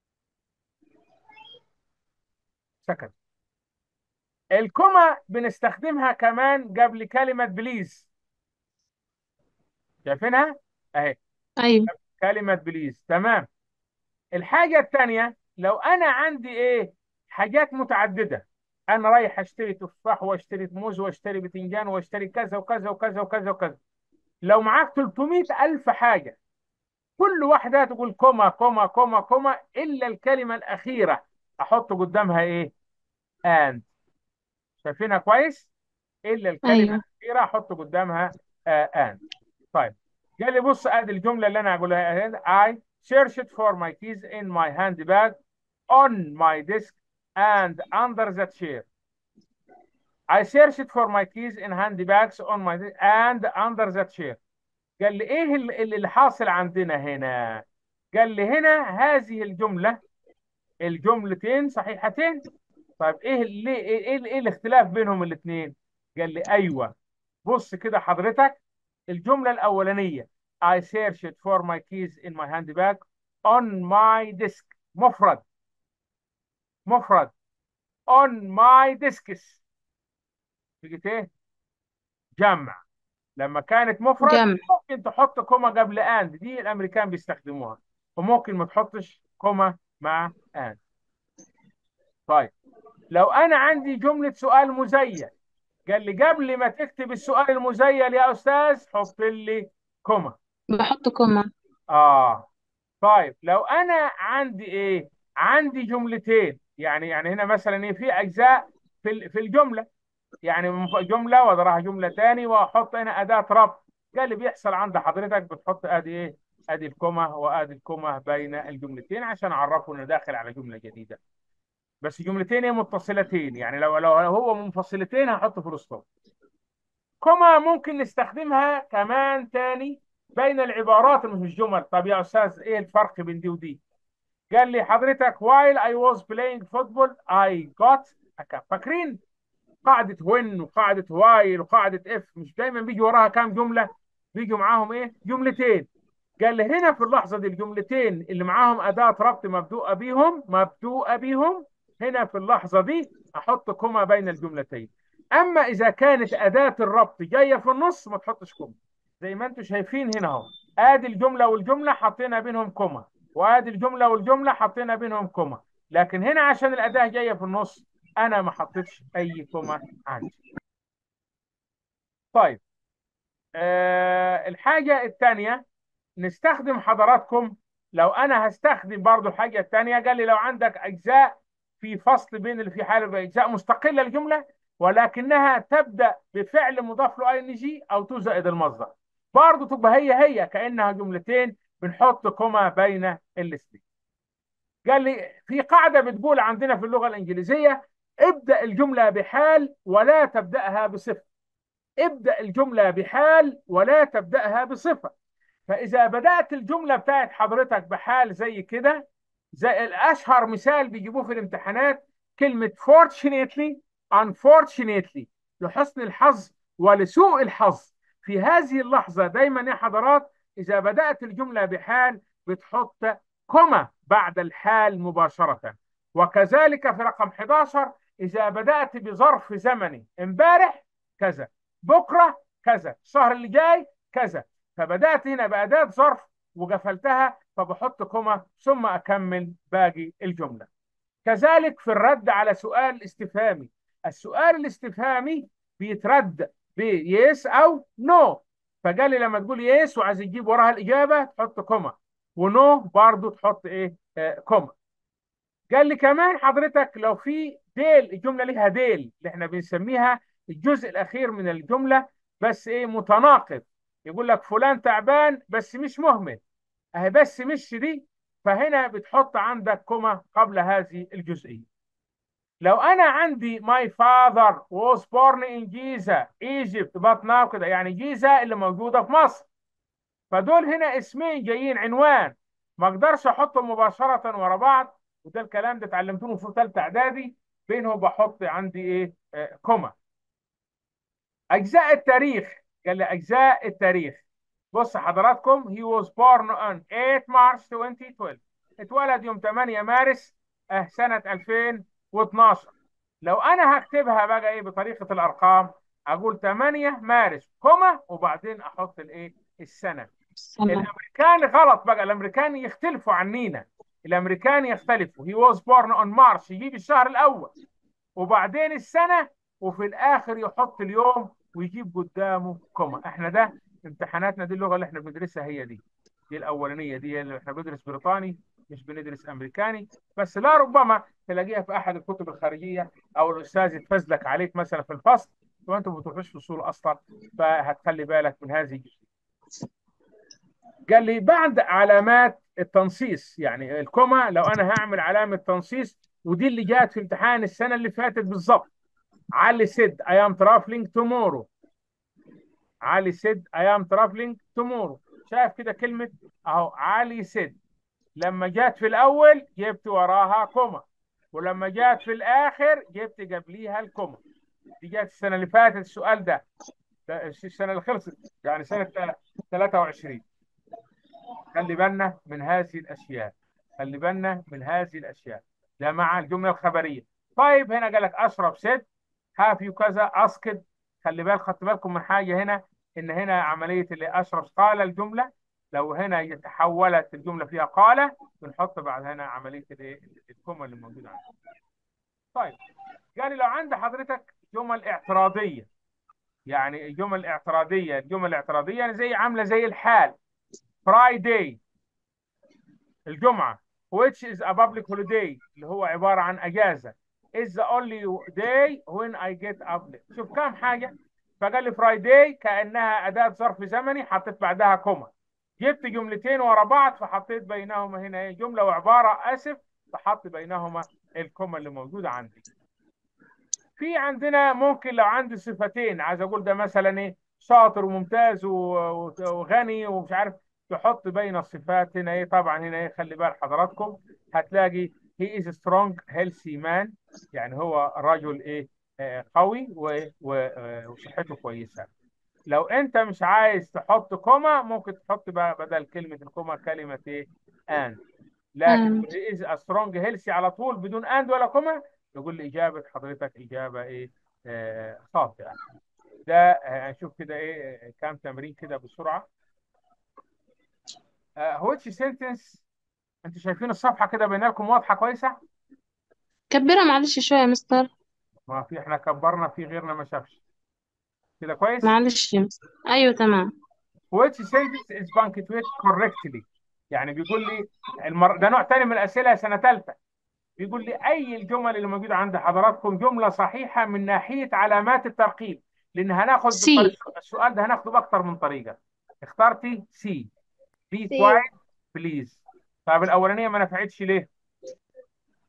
سكت الكومة بنستخدمها كمان قبل كلمة بليز شايفينها اهي أيوة كلمة بليز تمام الحاجة الثانية لو أنا عندي إيه حاجات متعددة أنا رايح أشتري تفاح وأشتري موز وأشتري بتنجان وأشتري كذا وكذا وكذا وكذا وكذا لو معاك 300 ألف حاجة كل واحدة تقول كوما كوما كوما كوما إلا الكلمة الأخيرة أحط قدامها إيه and شايفينها كويس إلا الكلمة أيوة الأخيرة أحط قدامها آه and طيب قال لي بص ادي الجمله اللي انا هقولها هنا I searched for my keys in my handbag on my desk and under the chair I searched for my keys in handbags on my desk and under the chair قال لي ايه اللي اللي حاصل عندنا هنا قال لي هنا هذه الجمله الجملتين صحيحتين طيب ايه اللي ايه ايه, إيه الاختلاف بينهم الاثنين قال لي ايوه بص كده حضرتك الجملة الأولانية I searched for my keys in my handbag on my desk مفرد مفرد on my desks بقيت ايه جمع لما كانت مفرد جمع ممكن تحط كوما قبل and دي الأمريكان بيستخدموها وممكن ما تحطش كوما مع and طيب لو أنا عندي جملة سؤال مزيل قال لي قبل ما تكتب السؤال المزيل يا أستاذ حط لي كوما بحط كوما آه طيب لو أنا عندي إيه عندي جملتين يعني يعني هنا مثلا إيه في أجزاء في ال- في الجملة يعني من ف- جملة وأضرها جملة تاني وأحط هنا أداة ربط قال لي بيحصل عند حضرتك بتحط أدي إيه أدي الكوما وأدي الكوما بين الجملتين عشان أعرفه إنه داخل على جملة جديدة بس جملتين ايه متصلتين يعني لو لو هو منفصلتين هحط فول ستوب كوما ممكن نستخدمها كمان تاني بين العبارات مش الجمل طب يا استاذ ايه الفرق بين دي ودي قال لي حضرتك while I was playing football I got a cup فاكرين قاعدة when وقاعدة while وقاعدة if مش دايما بيجي وراها كام جملة بيجوا معاهم ايه جملتين قال لي هنا في اللحظة دي الجملتين اللي معاهم أداة ربط مبدوءة بيهم مبدوءة بيهم هنا في اللحظة دي أحط كوما بين الجملتين أما إذا كانت أداة الربط جاية في النص ما تحطش كوما زي ما أنتم شايفين هنا أهو آدي الجملة والجملة حطينا بينهم كوما وآدي الجملة والجملة حطينا بينهم كوما لكن هنا عشان الأداة جاية في النص أنا ما حطيتش أي كوما عندي طيب آه الحاجة الثانية نستخدم حضراتكم لو انا هستخدم برضو الحاجه الثانيه قال لي لو عندك اجزاء في فصل بين اللي في حاله اجزاء مستقله الجمله ولكنها تبدا بفعل مضاف له اي ان جي او تو زائد المصدر برضو تبقى هي هي كانها جملتين بنحط كوما بين الاثنين قال لي في قاعدة بتقول عندنا في اللغة الإنجليزية ابدأ الجملة بحال ولا تبدأها بصفة ابدأ الجملة بحال ولا تبدأها بصفة فإذا بدأت الجملة بتاعت حضرتك بحال زي كده زي الأشهر مثال بيجيبوه في الامتحانات كلمة fortunately unfortunately لحسن الحظ ولسوء الحظ في هذه اللحظة دايما يا حضرات إذا بدأت الجملة بحال بتحط كوما بعد الحال مباشرة وكذلك في رقم 11 إذا بدأت بظرف زمني امبارح كذا بكرة كذا الشهر اللي جاي كذا فبدأت هنا بأداة ظرف وقفلتها فبحط كوما ثم أكمل باقي الجملة كذلك في الرد على سؤال استفهامي السؤال الاستفهامي بيترد بيس أو نو فقال لي لما تقول يس وعايز تجيب وراها الإجابة تحط كوما ونو برضو تحط إيه آه كوما قال لي كمان حضرتك لو في ديل الجملة ليها ديل اللي احنا بنسميها الجزء الأخير من الجملة بس إيه متناقض يقول لك فلان تعبان بس مش مهمل اهي بس مش دي فهنا بتحط عندك كوما قبل هذه الجزئية لو انا عندي my father was born in Giza Egypt but now كده يعني جيزة اللي موجودة في مصر فدول هنا اسمين جايين عنوان ما اقدرش احطهم مباشرة ورا بعض وده الكلام ده اتعلمتوه في ثالثة اعدادي بينهم بحط عندي ايه آه كوما اجزاء التاريخ قال لي اجزاء التاريخ بص حضراتكم he was born on 8 March 2012 اتولد يوم 8 مارس اه سنة 2012 لو انا هكتبها بقى ايه بطريقة الارقام اقول 8 مارس كوما وبعدين احط الايه السنة السنة الامريكان غلط بقى الامريكان يختلفوا عنينا الامريكان يختلفوا he was born on March يجيب الشهر الاول وبعدين السنة وفي الاخر يحط اليوم ويجيب قدامه كوما احنا ده امتحاناتنا دي اللغه اللي احنا بندرسها هي دي دي الاولانيه دي اللي احنا بندرس بريطاني مش بندرس امريكاني بس لا ربما تلاقيها في احد الكتب الخارجيه او الاستاذ يتفزلك عليك مثلا في الفصل وانت ما بتروحش فصول اصلا فهتخلي بالك من هذه الجزئيه قال لي بعد علامات التنصيص يعني الكوما لو انا هعمل علامه تنصيص ودي اللي جات في امتحان السنه اللي فاتت بالظبط علي سيد I am traveling tomorrow علي سيد I am traveling tomorrow شايف كده كلمة اهو علي سيد لما جات في الأول جبت وراها كوما ولما جات في الآخر جبت قبليها الكوما دي جات السنة اللي فاتت السؤال ده, ده السنة اللي خلصت يعني سنة 23 خلي بالنا من هذه الأشياء خلي بالنا من هذه الأشياء ده مع الجملة الخبرية طيب هنا قال لك أشرب سيد هاف يو كذا أسكت خلي بالك خدت بالكم من حاجة هنا ان هنا عمليه اللي اشرف قال الجمله لو هنا تحولت الجمله فيها قال بنحط بعد هنا عمليه الايه الكوما اللي موجوده عندنا طيب قال لي لو عند حضرتك جمل اعتراضيه يعني الجمل الاعتراضيه الجمل الاعتراضيه يعني زي عامله زي الحال فرايداي الجمعه which is a public holiday اللي هو عباره عن اجازه is the only day when I get up late شوف كام حاجه فقال لي فرايداي كانها اداه ظرف زمني حطيت بعدها كوما جبت جملتين ورا بعض فحطيت بينهما هنا ايه جمله وعباره اسف فحط بينهما الكوما اللي موجوده عندي في عندنا ممكن لو عندي صفتين عايز اقول ده مثلا ايه شاطر وممتاز وغني ومش عارف تحط بين الصفات هنا ايه طبعا هنا ايه خلي بال حضراتكم هتلاقي he is strong healthy man يعني هو رجل ايه قوي وصحته كويسه لو انت مش عايز تحط كوما ممكن تحط بقى بدل كلمه الكوما كلمه ايه and لكن is a strong healthy على طول بدون and ولا كوما يقول لي اجابه حضرتك اجابه ايه آه خاطئه ده هنشوف كده ايه كام تمرين كده بسرعه آه which sentence انتوا شايفين الصفحه كده بين لكم واضحه كويسه كبرها معلش شوية يا مستر ما في احنا كبرنا في غيرنا ما شافش كده كويس معلش يا مستر أيوة تمام which sentence is punctuated correctly يعني بيقول لي المر... ده نوع تاني من الأسئلة سنة ثالثة بيقول لي أي الجمل اللي موجودة عند حضراتكم جملة صحيحة من ناحية علامات الترقيم لأن هناخد سي بالطريقة- السؤال ده هناخده بأكتر من طريقة اخترتي سي بي سي كوايت بليز طيب الأولانية ما نفعتش ليه؟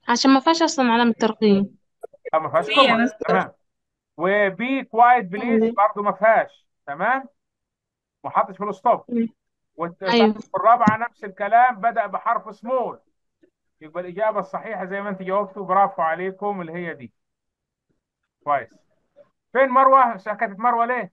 عشان ما فيهاش أصلا علامة ترقيم أو ما فيهاش في يا كوما مستر تمام وبي كوايت بليز أيوة برضه ما فيهاش تمام ما حطش فول ستوب أيوة والرابعه نفس الكلام بدأ بحرف سمول يبقى الإجابة الصحيحة زي ما أنت جاوبتوا برافو عليكم اللي هي دي كويس فين مروة؟ سكتت مروة ليه؟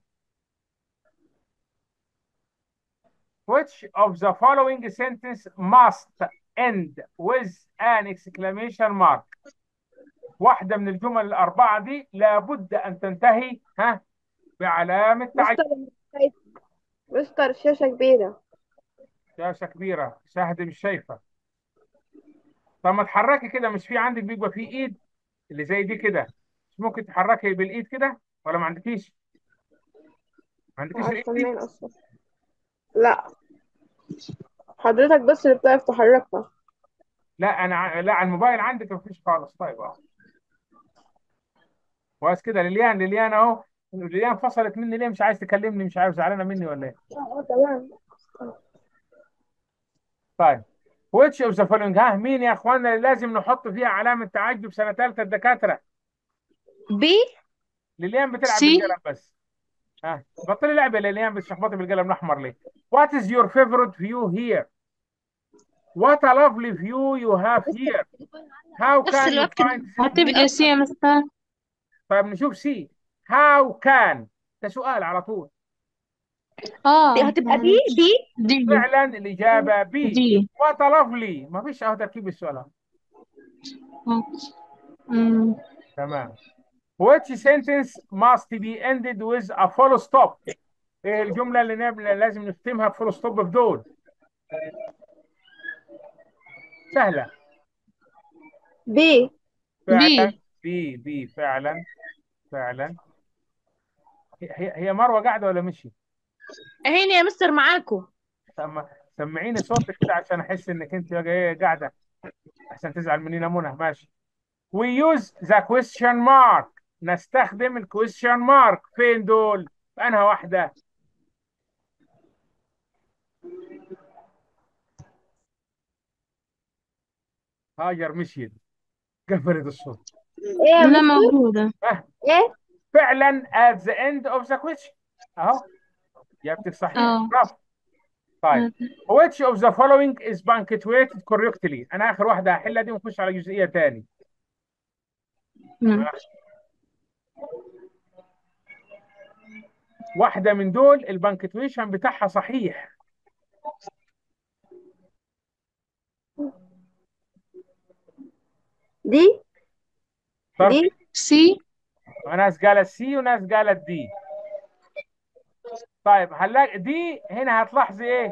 Which of the following sentence must end with an exclamation mark واحدة من الجمل الأربعة دي لابد أن تنتهي ها بعلامة تعجب مستر مستر شاشة كبيرة شاشة كبيرة شاهد مش شايفة طب ما تحركي كده مش في عندك بيبقى في إيد اللي زي دي كده مش ممكن تحركي بالإيد كده ولا ما عندكيش؟ ما عندكيش الإيد عارفة دي؟ منين أصلا لا حضرتك بس اللي بتعرف تحركها لا أنا ع- لا على الموبايل عندك مفيش خالص طيب أهو كويس كده ليليان ليليان أهو ليليان فصلت مني ليه مش عايز تكلمني مش عارف زعلانة مني ولا إيه؟ اه تمام طيب which of the following ها مين يا اخوانا اللي لازم نحط فيها علامة تعجب سنة ثالثة الدكاترة بي ليليان بتلعب سي بالقلم بس ها بطلي لعب يا ليليان بتشخبطي بالقلم الأحمر ليه What is your favorite view here What a lovely view you have here How نفس can you الوقت find this هتبقى سي يا مستر طيب نشوف سي How can ده سؤال على طول اه دي هتبقى بي بي دي فعلا الإجابة بي دي What a lovely ما فيش أهو تركيب السؤال أهو. أمم. تمام Which sentence must be ended with a full stop ايه الجملة اللي ناب- لازم نختمها بفول ستوب في دول سهلة بي فعلا بي بي بي فعلا فعلا هي هي هي مروة قاعدة ولا مشي؟ اهيني يا مستر معاكم سم- سمعيني صوتك كده عشان احس انك انت بقى ايه قاعدة عشان تزعل مننا منى ماشي We use the question mark نستخدم ال question mark فين دول؟ في انهي واحدة؟ هاجر مشيت قفلت الصوت ايه يا لا مستر موجودة اه ايه فعلا at the end of the question اهو جابتك صحيح اه برافو طيب which of the following is punctuated correctly انا اخر واحده هحلها دي ونخش على جزئيه تاني أمم. واحده من دول البنكتويشن بتاعها صحيح دي طب دي سي ناس قالت سي وناس قالت دي طيب هنلاقي دي هنا هتلاحظي ايه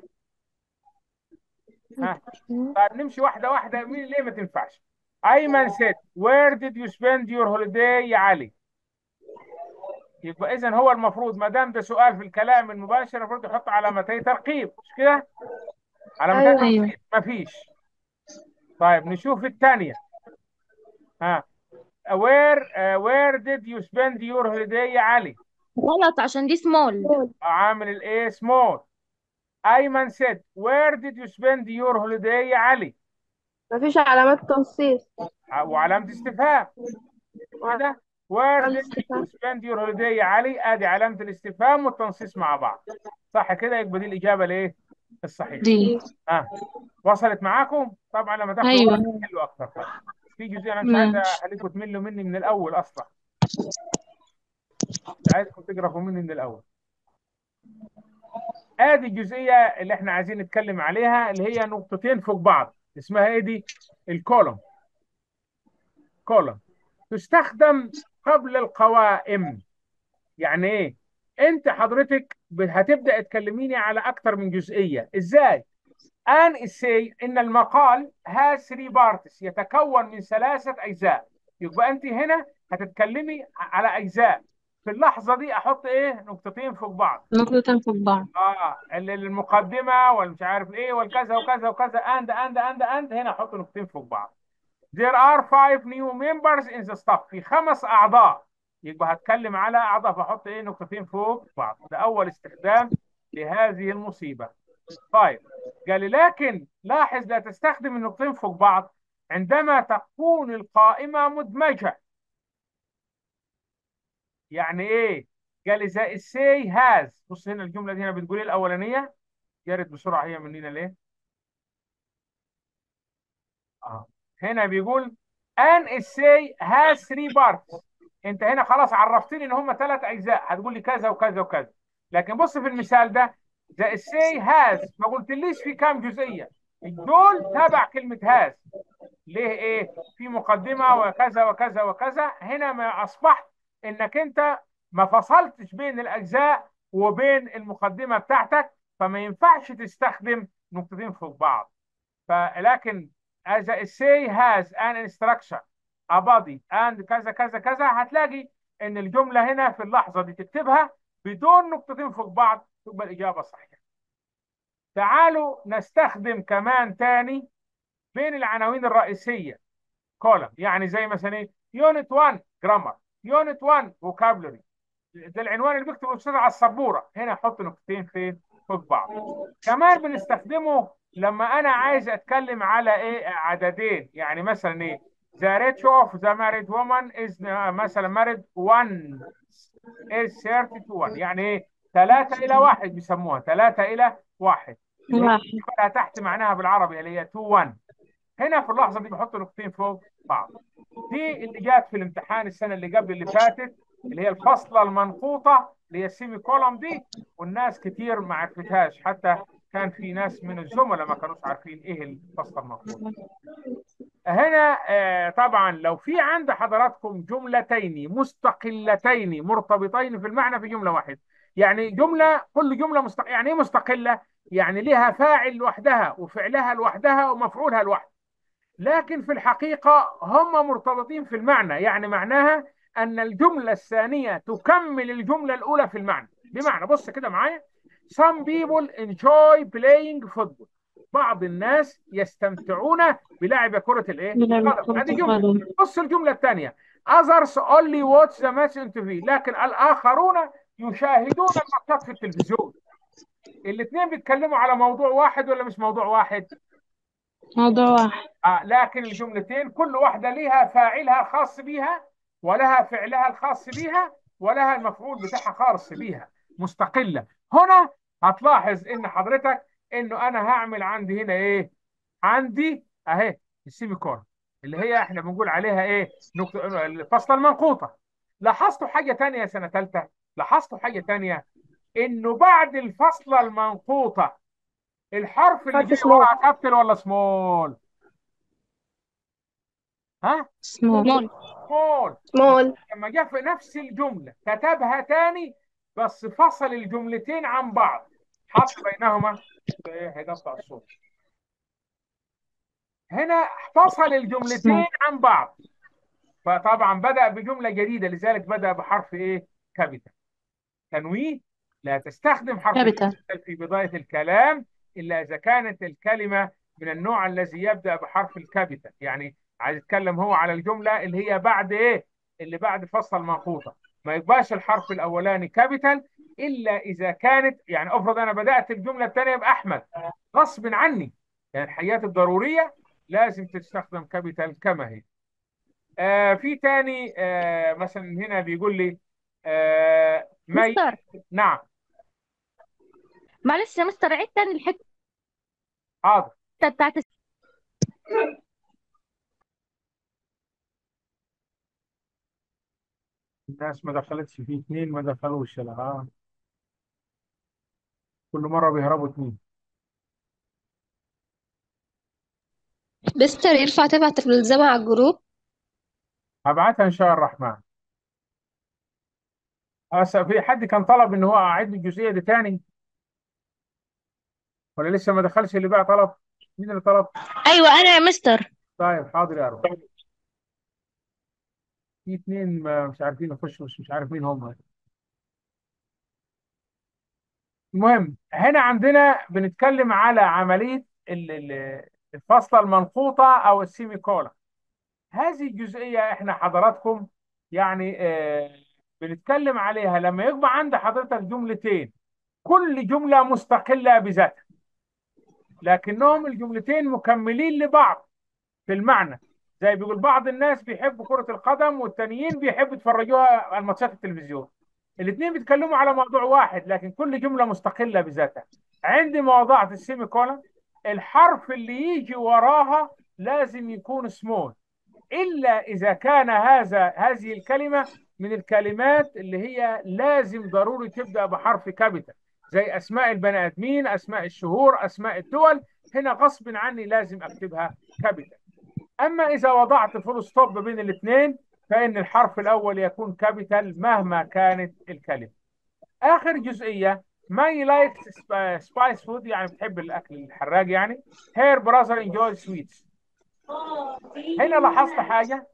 ها طيب نمشي واحده واحده مين ليه ما تنفعش ايمن said where did you spend your holiday يا علي يبقى اذا هو المفروض ما دام ده سؤال في الكلام المباشر المفروض يحط علامتي ترقيب مش كده علامتي أيوة. ترقيب أيوة ما فيش طيب نشوف الثانيه ها where uh, where did you spend your holiday يا علي غلط عشان دي سمول عامل الايه small ايمن said where did you spend your holiday يا علي مفيش علامات تنصيص وعلامه استفهام كده where did you spend your holiday يا علي ادي علامه الاستفهام والتنصيص مع بعض صح كده يبقى دي الاجابه الايه الصحيحه دي ها وصلت معاكم طبعا لما تاخدوا أيوة. وقت تحلوا اكتر طبعا في جزئيه انا مش عايز ماشي. اخليكم تملوا مني من الاول اصلا مش عايزكم تقرفوا مني من الاول ادي الجزئيه اللي احنا عايزين نتكلم عليها اللي هي نقطتين فوق بعض اسمها ايه دي الكولوم كولوم تستخدم قبل القوائم يعني ايه انت حضرتك ب- هتبدا تكلميني على اكتر من جزئيه ازاي ان السي ان المقال has three parts يتكون من ثلاثه اجزاء يبقى انت هنا هتتكلمي على اجزاء في اللحظه دي احط ايه نقطتين فوق بعض نقطتين فوق بعض اه ال- المقدمه والمش عارف ايه والكذا وكذا وكذا اند اند اند اند هنا احط نقطتين فوق بعض There are five new members in the staff في خمس اعضاء يبقى هتكلم على اعضاء فاحط ايه نقطتين فوق بعض ده اول استخدام لهذه المصيبه طيب قال لي لكن لاحظ لا تستخدم النقطتين فوق بعض عندما تكون القائمة مدمجة يعني ايه قال اذا السي هاز بص هنا الجملة دي هنا بتقول ايه الاولانية جرت بسرعة هي مننا ليه اه هنا بيقول ان السي هاز 3 بارتس انت هنا خلاص عرفتني ان هم ثلاث اجزاء هتقول لي كذا وكذا وكذا لكن بص في المثال ده ذا السي هاز ما قلتليش في كام جزئيه دول تبع كلمه هاز ليه ايه في مقدمه وكذا وكذا وكذا هنا ما اصبحت انك انت ما فصلتش بين الاجزاء وبين المقدمه بتاعتك فما ينفعش تستخدم نقطتين فوق بعض فلكن as a say has an instruction a body and كذا كذا كذا هتلاقي ان الجمله هنا في اللحظه دي تكتبها بدون نقطتين فوق بعض تبقى الاجابه صحيحه تعالوا نستخدم كمان تاني بين العناوين الرئيسيه كولم يعني زي مثلا ايه يونت 1 جرامر يونت 1 فوكابلري ده العنوان اللي بيكتبه الاستاذ على السبوره هنا احط نقطتين فين فوق بعض كمان بنستخدمه لما انا عايز اتكلم على ايه عددين يعني مثلا ايه the ratio of the married woman is مثلا married one is 31 يعني ايه 3 الى 1 بيسموها 3 الى 1 واحد تحت معناها بالعربي اللي هي 2 1 هنا في اللحظه دي بحط نقطتين فوق بعض دي اللي جات في الامتحان السنه اللي قبل اللي فاتت اللي هي الفصله المنقوطه اللي هي السيمي كولوم دي والناس كتير ما عرفتهاش حتى كان في ناس من الزملاء ما كانوش عارفين ايه الفصل المنقوط هنا آه طبعا لو في عند حضراتكم جملتين مستقلتين مرتبطين في المعنى في جمله واحده يعني جمله كل جمله مستق... يعني ايه مستقله يعني لها فاعل لوحدها وفعلها لوحدها ومفعولها لوحده لكن في الحقيقه هم مرتبطين في المعنى يعني معناها ان الجمله الثانيه تكمل الجمله الاولى في المعنى بمعنى بص كده معايا Some people enjoy playing football. بعض الناس يستمتعون بلعب كرة الايه؟ بلعب القدم. كرة هذه جملة. القدم. بص الجملة الثانية. Others only watch the match on TV. لكن الآخرون يشاهدون الماتشات في التلفزيون. الاثنين بيتكلموا على موضوع واحد ولا مش موضوع واحد؟ موضوع واحد آه لكن الجملتين كل واحدة لها فاعلها الخاص بيها ولها فعلها الخاص بيها ولها المفعول بتاعها خاص بيها مستقلة هنا هتلاحظ ان حضرتك انه انا هعمل عندي هنا ايه عندي اهي السيمي كولن اللي هي احنا بنقول عليها ايه نقطة الفصلة المنقوطة لاحظتوا حاجة تانية يا سنة ثالثة لاحظتوا حاجة تانية انه بعد الفصلة المنقوطة الحرف اللي حرف جاي سمول. وراها كابيتال ولا سمول ها سمول سمول سمول لما جه في نفس الجملة كتبها تاني بس فصل الجملتين عن بعض حط بينهما ايه هيقطع الصوت هنا فصل الجملتين عن بعض فطبعا بدأ بجملة جديدة لذلك بدأ بحرف ايه كابيتال تنويه لا تستخدم حرف كابيتال. الكابيتال في بداية الكلام إلا إذا كانت الكلمة من النوع الذي يبدأ بحرف الكابيتال يعني عايز يتكلم هو على الجملة اللي هي بعد إيه اللي بعد فصل المنقوطة ما يبقاش الحرف الأولاني كابيتال إلا إذا كانت يعني أفرض أنا بدأت الجملة الثانية بأحمد غصب عني يعني الحياة الضرورية لازم تستخدم كابيتال كما هي آه في تاني آه مثلا هنا بيقول لي آه ما ي... مستر نعم معلش يا مستر عيد تاني الحتة حاضر بتاعت الس- الناس ما دخلتش في اثنين ما دخلوش لا ها كل مرة بيهربوا اثنين مستر ينفع تبعت الملزمة على الجروب هبعتها ان شاء الرحمن هسه في حد كان طلب ان هو اعيد لي الجزئية دي تاني ولا لسه ما دخلش اللي بقى طلب مين اللي طلب ايوه انا يا مستر طيب حاضر يا رب في اثنين ما- مش عارفين يخشوا مش مش عارف مين هم المهم هنا عندنا بنتكلم على عملية ال- ال- الفصلة المنقوطة أو السيمي كولا هذه الجزئية احنا حضراتكم يعني آه بنتكلم عليها لما يبقى عند حضرتك جملتين كل جملة مستقلة بذاتها لكنهم الجملتين مكملين لبعض في المعنى زي بيقول بعض الناس بيحبوا كرة القدم والتانيين بيحبوا يتفرجوها على الماتشات التلفزيون الاثنين بيتكلموا على موضوع واحد لكن كل جملة مستقلة بذاتها عندما وضعت السيمي كولن الحرف اللي يجي وراها لازم يكون سمول إلا إذا كان هذا هذه الكلمة من الكلمات اللي هي لازم ضروري تبدأ بحرف كابيتال زي أسماء البني آدمين أسماء الشهور أسماء الدول هنا غصب عني لازم أكتبها كابيتال أما إذا وضعت فول ستوب بين الاثنين فإن الحرف الأول يكون كابيتال مهما كانت الكلمة آخر جزئية ماي لايك سبايس فود يعني بتحب الأكل الحراق يعني هير براذر انجوي سويتس هنا لاحظت حاجة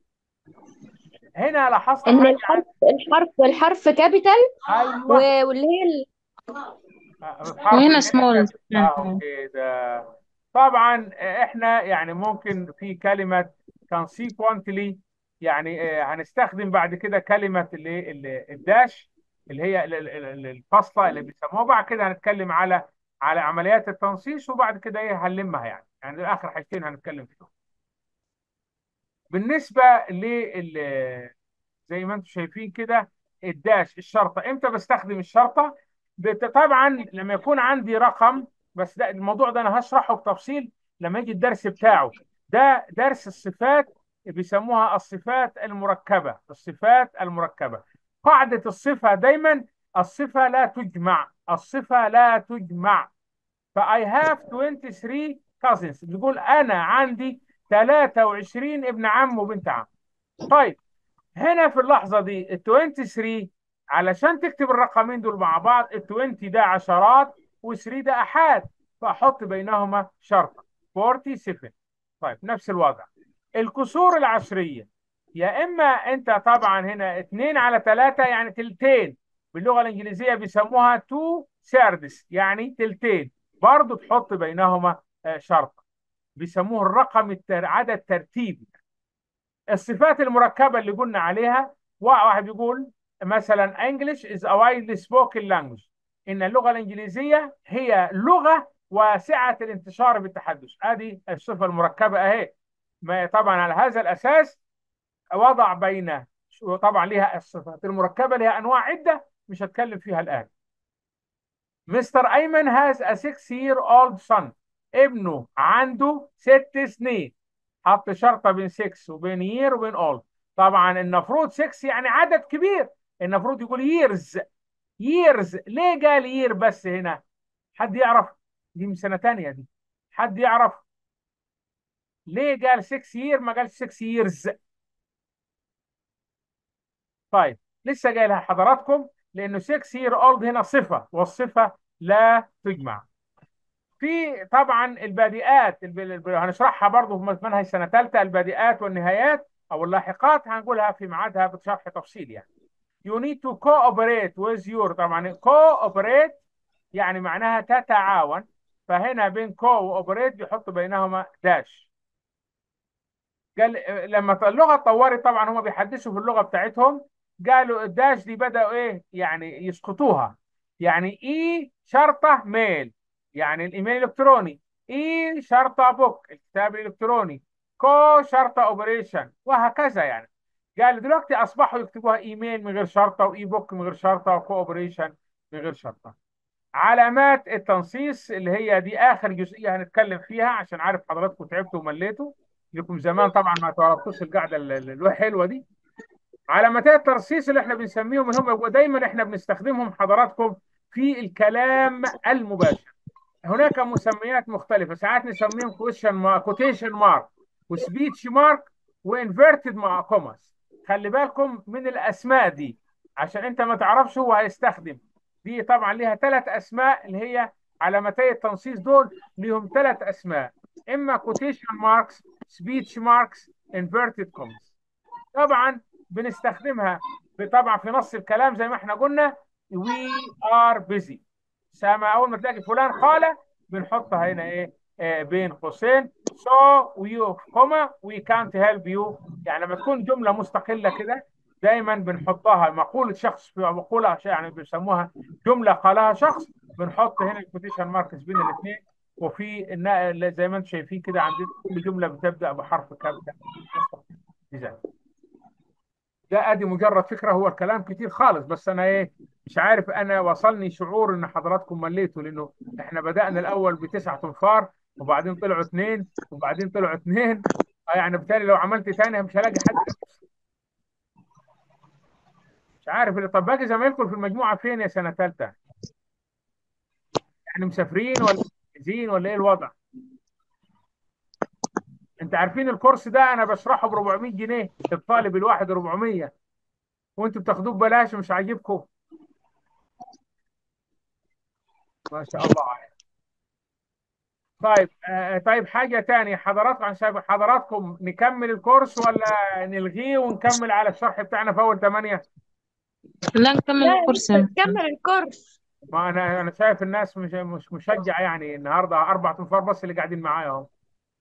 هنا لاحظت ان حاجة الحرف الحرف الحرف كابيتال أيوه و- واللي هي ال- الحرف وهنا اللي سمول اه كده طبعا احنا يعني ممكن في كلمة consequently يعني آه، هنستخدم بعد كده كلمة اللي اللي- الداش اللي هي ال- ال- ال- الفاصلة اللي بيسموها بعد كده هنتكلم على على عمليات التنصيص وبعد كده ايه هنلمها يعني يعني اخر حاجتين هنتكلم فيهم بالنسبة لل زي ما انتم شايفين كده الداش الشرطة امتى بستخدم الشرطة بت- طبعا لما يكون عندي رقم بس ده الموضوع ده انا هشرحه بتفصيل لما يجي الدرس بتاعه ده درس الصفات بيسموها الصفات المركبة الصفات المركبة قاعدة الصفة دايما الصفة لا تجمع الصفة لا تجمع فاي هاف 23 cousins بيقول انا عندي 23 ابن عم وبنت عم طيب هنا في اللحظة دي ال 23 علشان تكتب الرقمين دول مع بعض ال 20 ده عشرات و3 ده أحاد فأحط بينهما شرطة 47 طيب نفس الوضع الكسور العشرية يا إما أنت طبعا هنا 2 على 3 يعني تلتين باللغة الإنجليزية بيسموها 2 سيردس يعني تلتين برضو تحط بينهما آه، شرطة بيسموه الرقم التر... عدد ترتيبي الصفات المركبة اللي قلنا عليها واحد بيقول مثلا English is a widely spoken language إن اللغة الإنجليزية هي لغة واسعة الانتشار بالتحدث هذه الصفة المركبة أهي ما طبعا على هذا الأساس وضع بين طبعا لها الصفات المركبة لها أنواع عدة مش هتكلم فيها الآن مستر أيمن has a six year old son ابنه عنده ست سنين حط شرطة بين 6 وبين يير وبين اولد طبعا المفروض 6 يعني عدد كبير المفروض يقول ييرز ييرز ليه قال يير بس هنا حد يعرف دي من سنة تانية دي حد يعرف ليه قال 6 يير ما قالش 6 ييرز طيب لسه جاي لحضراتكم لانه 6 يير اولد هنا صفة والصفة لا تجمع في طبعا البادئات الب- الب- هنشرحها برضه في منهج سنه ثالثه البادئات والنهايات او اللاحقات هنقولها في ميعادها بشرح تفصيلي يعني you need to cooperate with your طبعا cooperate يعني معناها تتعاون فهنا بين co وoperate بيحطوا بينهما داش قال لما اللغه اتطورت طبعا هم بيحدثوا في اللغه بتاعتهم قالوا الداش دي بدأوا ايه يعني يسقطوها يعني اي شرطه ميل يعني الايميل الالكتروني اي شرطه بوك الكتاب الالكتروني كو شرطه اوبريشن وهكذا يعني قال دلوقتي اصبحوا يكتبوها ايميل من غير شرطه واي بوك من غير شرطه وكو اوبريشن من غير شرطه علامات التنصيص اللي هي دي اخر جزئيه هنتكلم فيها عشان عارف حضراتكم تعبتوا ومليتوا لكم زمان طبعا ما توقفتوش القعده ال- ال- الحلوه دي علامتي الترصيص اللي احنا بنسميهم اللي هم يبقوا دايما احنا بنستخدمهم حضراتكم في الكلام المباشر هناك مسميات مختلفة ساعات نسميهم كويشن مارك كوتيشن مارك وسبيتش مارك وانفيرتد مع كوماس خلي بالكم من الأسماء دي عشان أنت ما تعرفش هو هيستخدم دي طبعا ليها ثلاث أسماء اللي هي علامتي التنصيص دول ليهم ثلاث أسماء إما كوتيشن ماركس سبيتش ماركس انفيرتد كوماس طبعا بنستخدمها طبعا في نص الكلام زي ما احنا قلنا we are busy سامع اول ما تلاقي فلان قال بنحطها هنا ايه آه بين قوسين so you كوما we can't help you يعني لما تكون جمله مستقله كده دايما بنحطها مقوله شخص في مقوله يعني بيسموها جمله قالها شخص بنحط هنا الكوتيشن ماركس بين الاثنين وفي النا- زي ما انتم شايفين كده عندنا كل جمله بتبدا بحرف كابيتال إذا ده ادي مجرد فكره هو الكلام كتير خالص بس انا ايه مش عارف انا وصلني شعور ان حضراتكم مليتوا لانه احنا بدانا الاول بتسعة تنفار وبعدين طلعوا اثنين وبعدين طلعوا اثنين آه يعني بالتالي لو عملت تاني مش هلاقي حد مش عارف اللي طب باقي زمايلكم في المجموعه فين يا سنه ثالثه؟ يعني مسافرين ولا مركزين ولا ايه الوضع؟ انت عارفين الكورس ده انا بشرحه ب 400 جنيه الطالب الواحد 400 وانتوا بتاخدوه ببلاش ومش عاجبكم ما شاء الله عليك طيب آه طيب حاجة تانية حضراتكم عن شايف حضراتكم نكمل الكورس ولا نلغيه ونكمل على الشرح بتاعنا في أول ثمانية؟ لا نكمل لا الكورس لسه نكمل الكورس ما أنا أنا شايف الناس مش مش مشجع يعني النهاردة أربع تنفار بس اللي قاعدين معايا أهو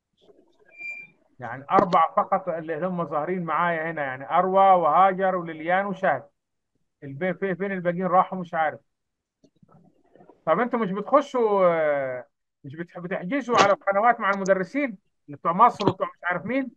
يعني أربع فقط اللي هم ظاهرين معايا هنا يعني أروى وهاجر وليليان وشاهد البي في- فين الباقيين راحوا مش عارف طب أنتوا مش بتخشوا آه، مش بتح- بتحجزوا على القنوات مع المدرسين اللي بتوع مصر وبتوع مش عارف مين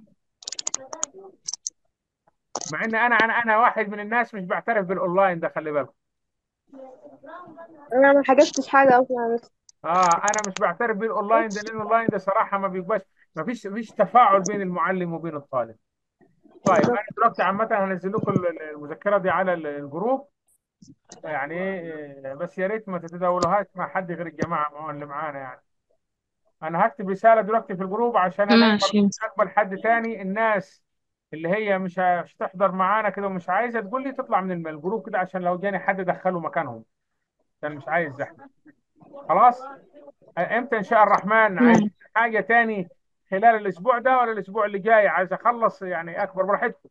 مع ان انا انا انا واحد من الناس مش بعترف بالاونلاين ده خلي بالك انا ما حجزتش حاجة اصلا بس اه انا مش بعترف بالاونلاين ده لان الاونلاين ده صراحه ما بيبقاش ما فيش فيش تفاعل بين المعلم وبين الطالب طيب انا دلوقتي عامه هنزل لكم ال- المذكره دي على ال- الجروب يعني إيه، بس يا ريت ما تتداولوهاش مع حد غير الجماعه معانا اللي معانا يعني انا هكتب رساله دلوقتي في الجروب عشان انا ماشي مش هقبل حد تاني الناس اللي هي مش مش تحضر معانا كده ومش عايزه تقول لي تطلع من الم- الجروب كده عشان لو جاني حد دخله مكانهم عشان مش عايز زحمه خلاص امتى ان شاء الرحمن عايز ماشي. حاجه تاني خلال الاسبوع ده ولا الاسبوع اللي جاي عايز اخلص يعني اكبر براحتكم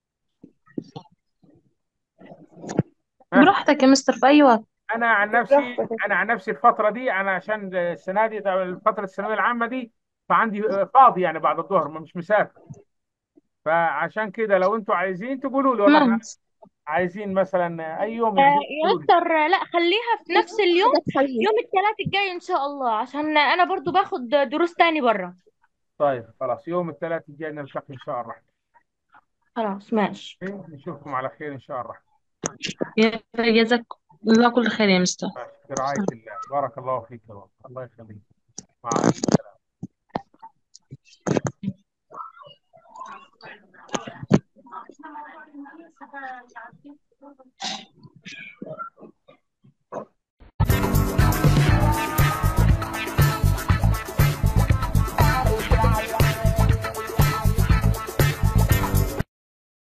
ها؟ براحتك يا مستر في أي وقت انا عن نفسي براحتك. انا عن نفسي الفتره دي انا عشان السنه دي فتره الثانويه العامه دي فعندي فاضي يعني بعد الظهر ما مش مسافر فعشان كده لو انتوا عايزين تقولوا لي والله احنا ماشي عايزين مثلا اي يوم آه، يعجبكم يا قولوا لي مستر لا خليها في نفس اليوم حاجة تخليك يوم الثلاث الجاي ان شاء الله عشان انا برضو باخد دروس تاني بره طيب خلاص يوم الثلاث الجاي نلتقي ان شاء الله خلاص ماشي نشوفكم على خير ان شاء الله جزاك الله كل خير يا مستر ماشي في رعايه الله بارك الله فيك يا رب الله يخليك مع السلامه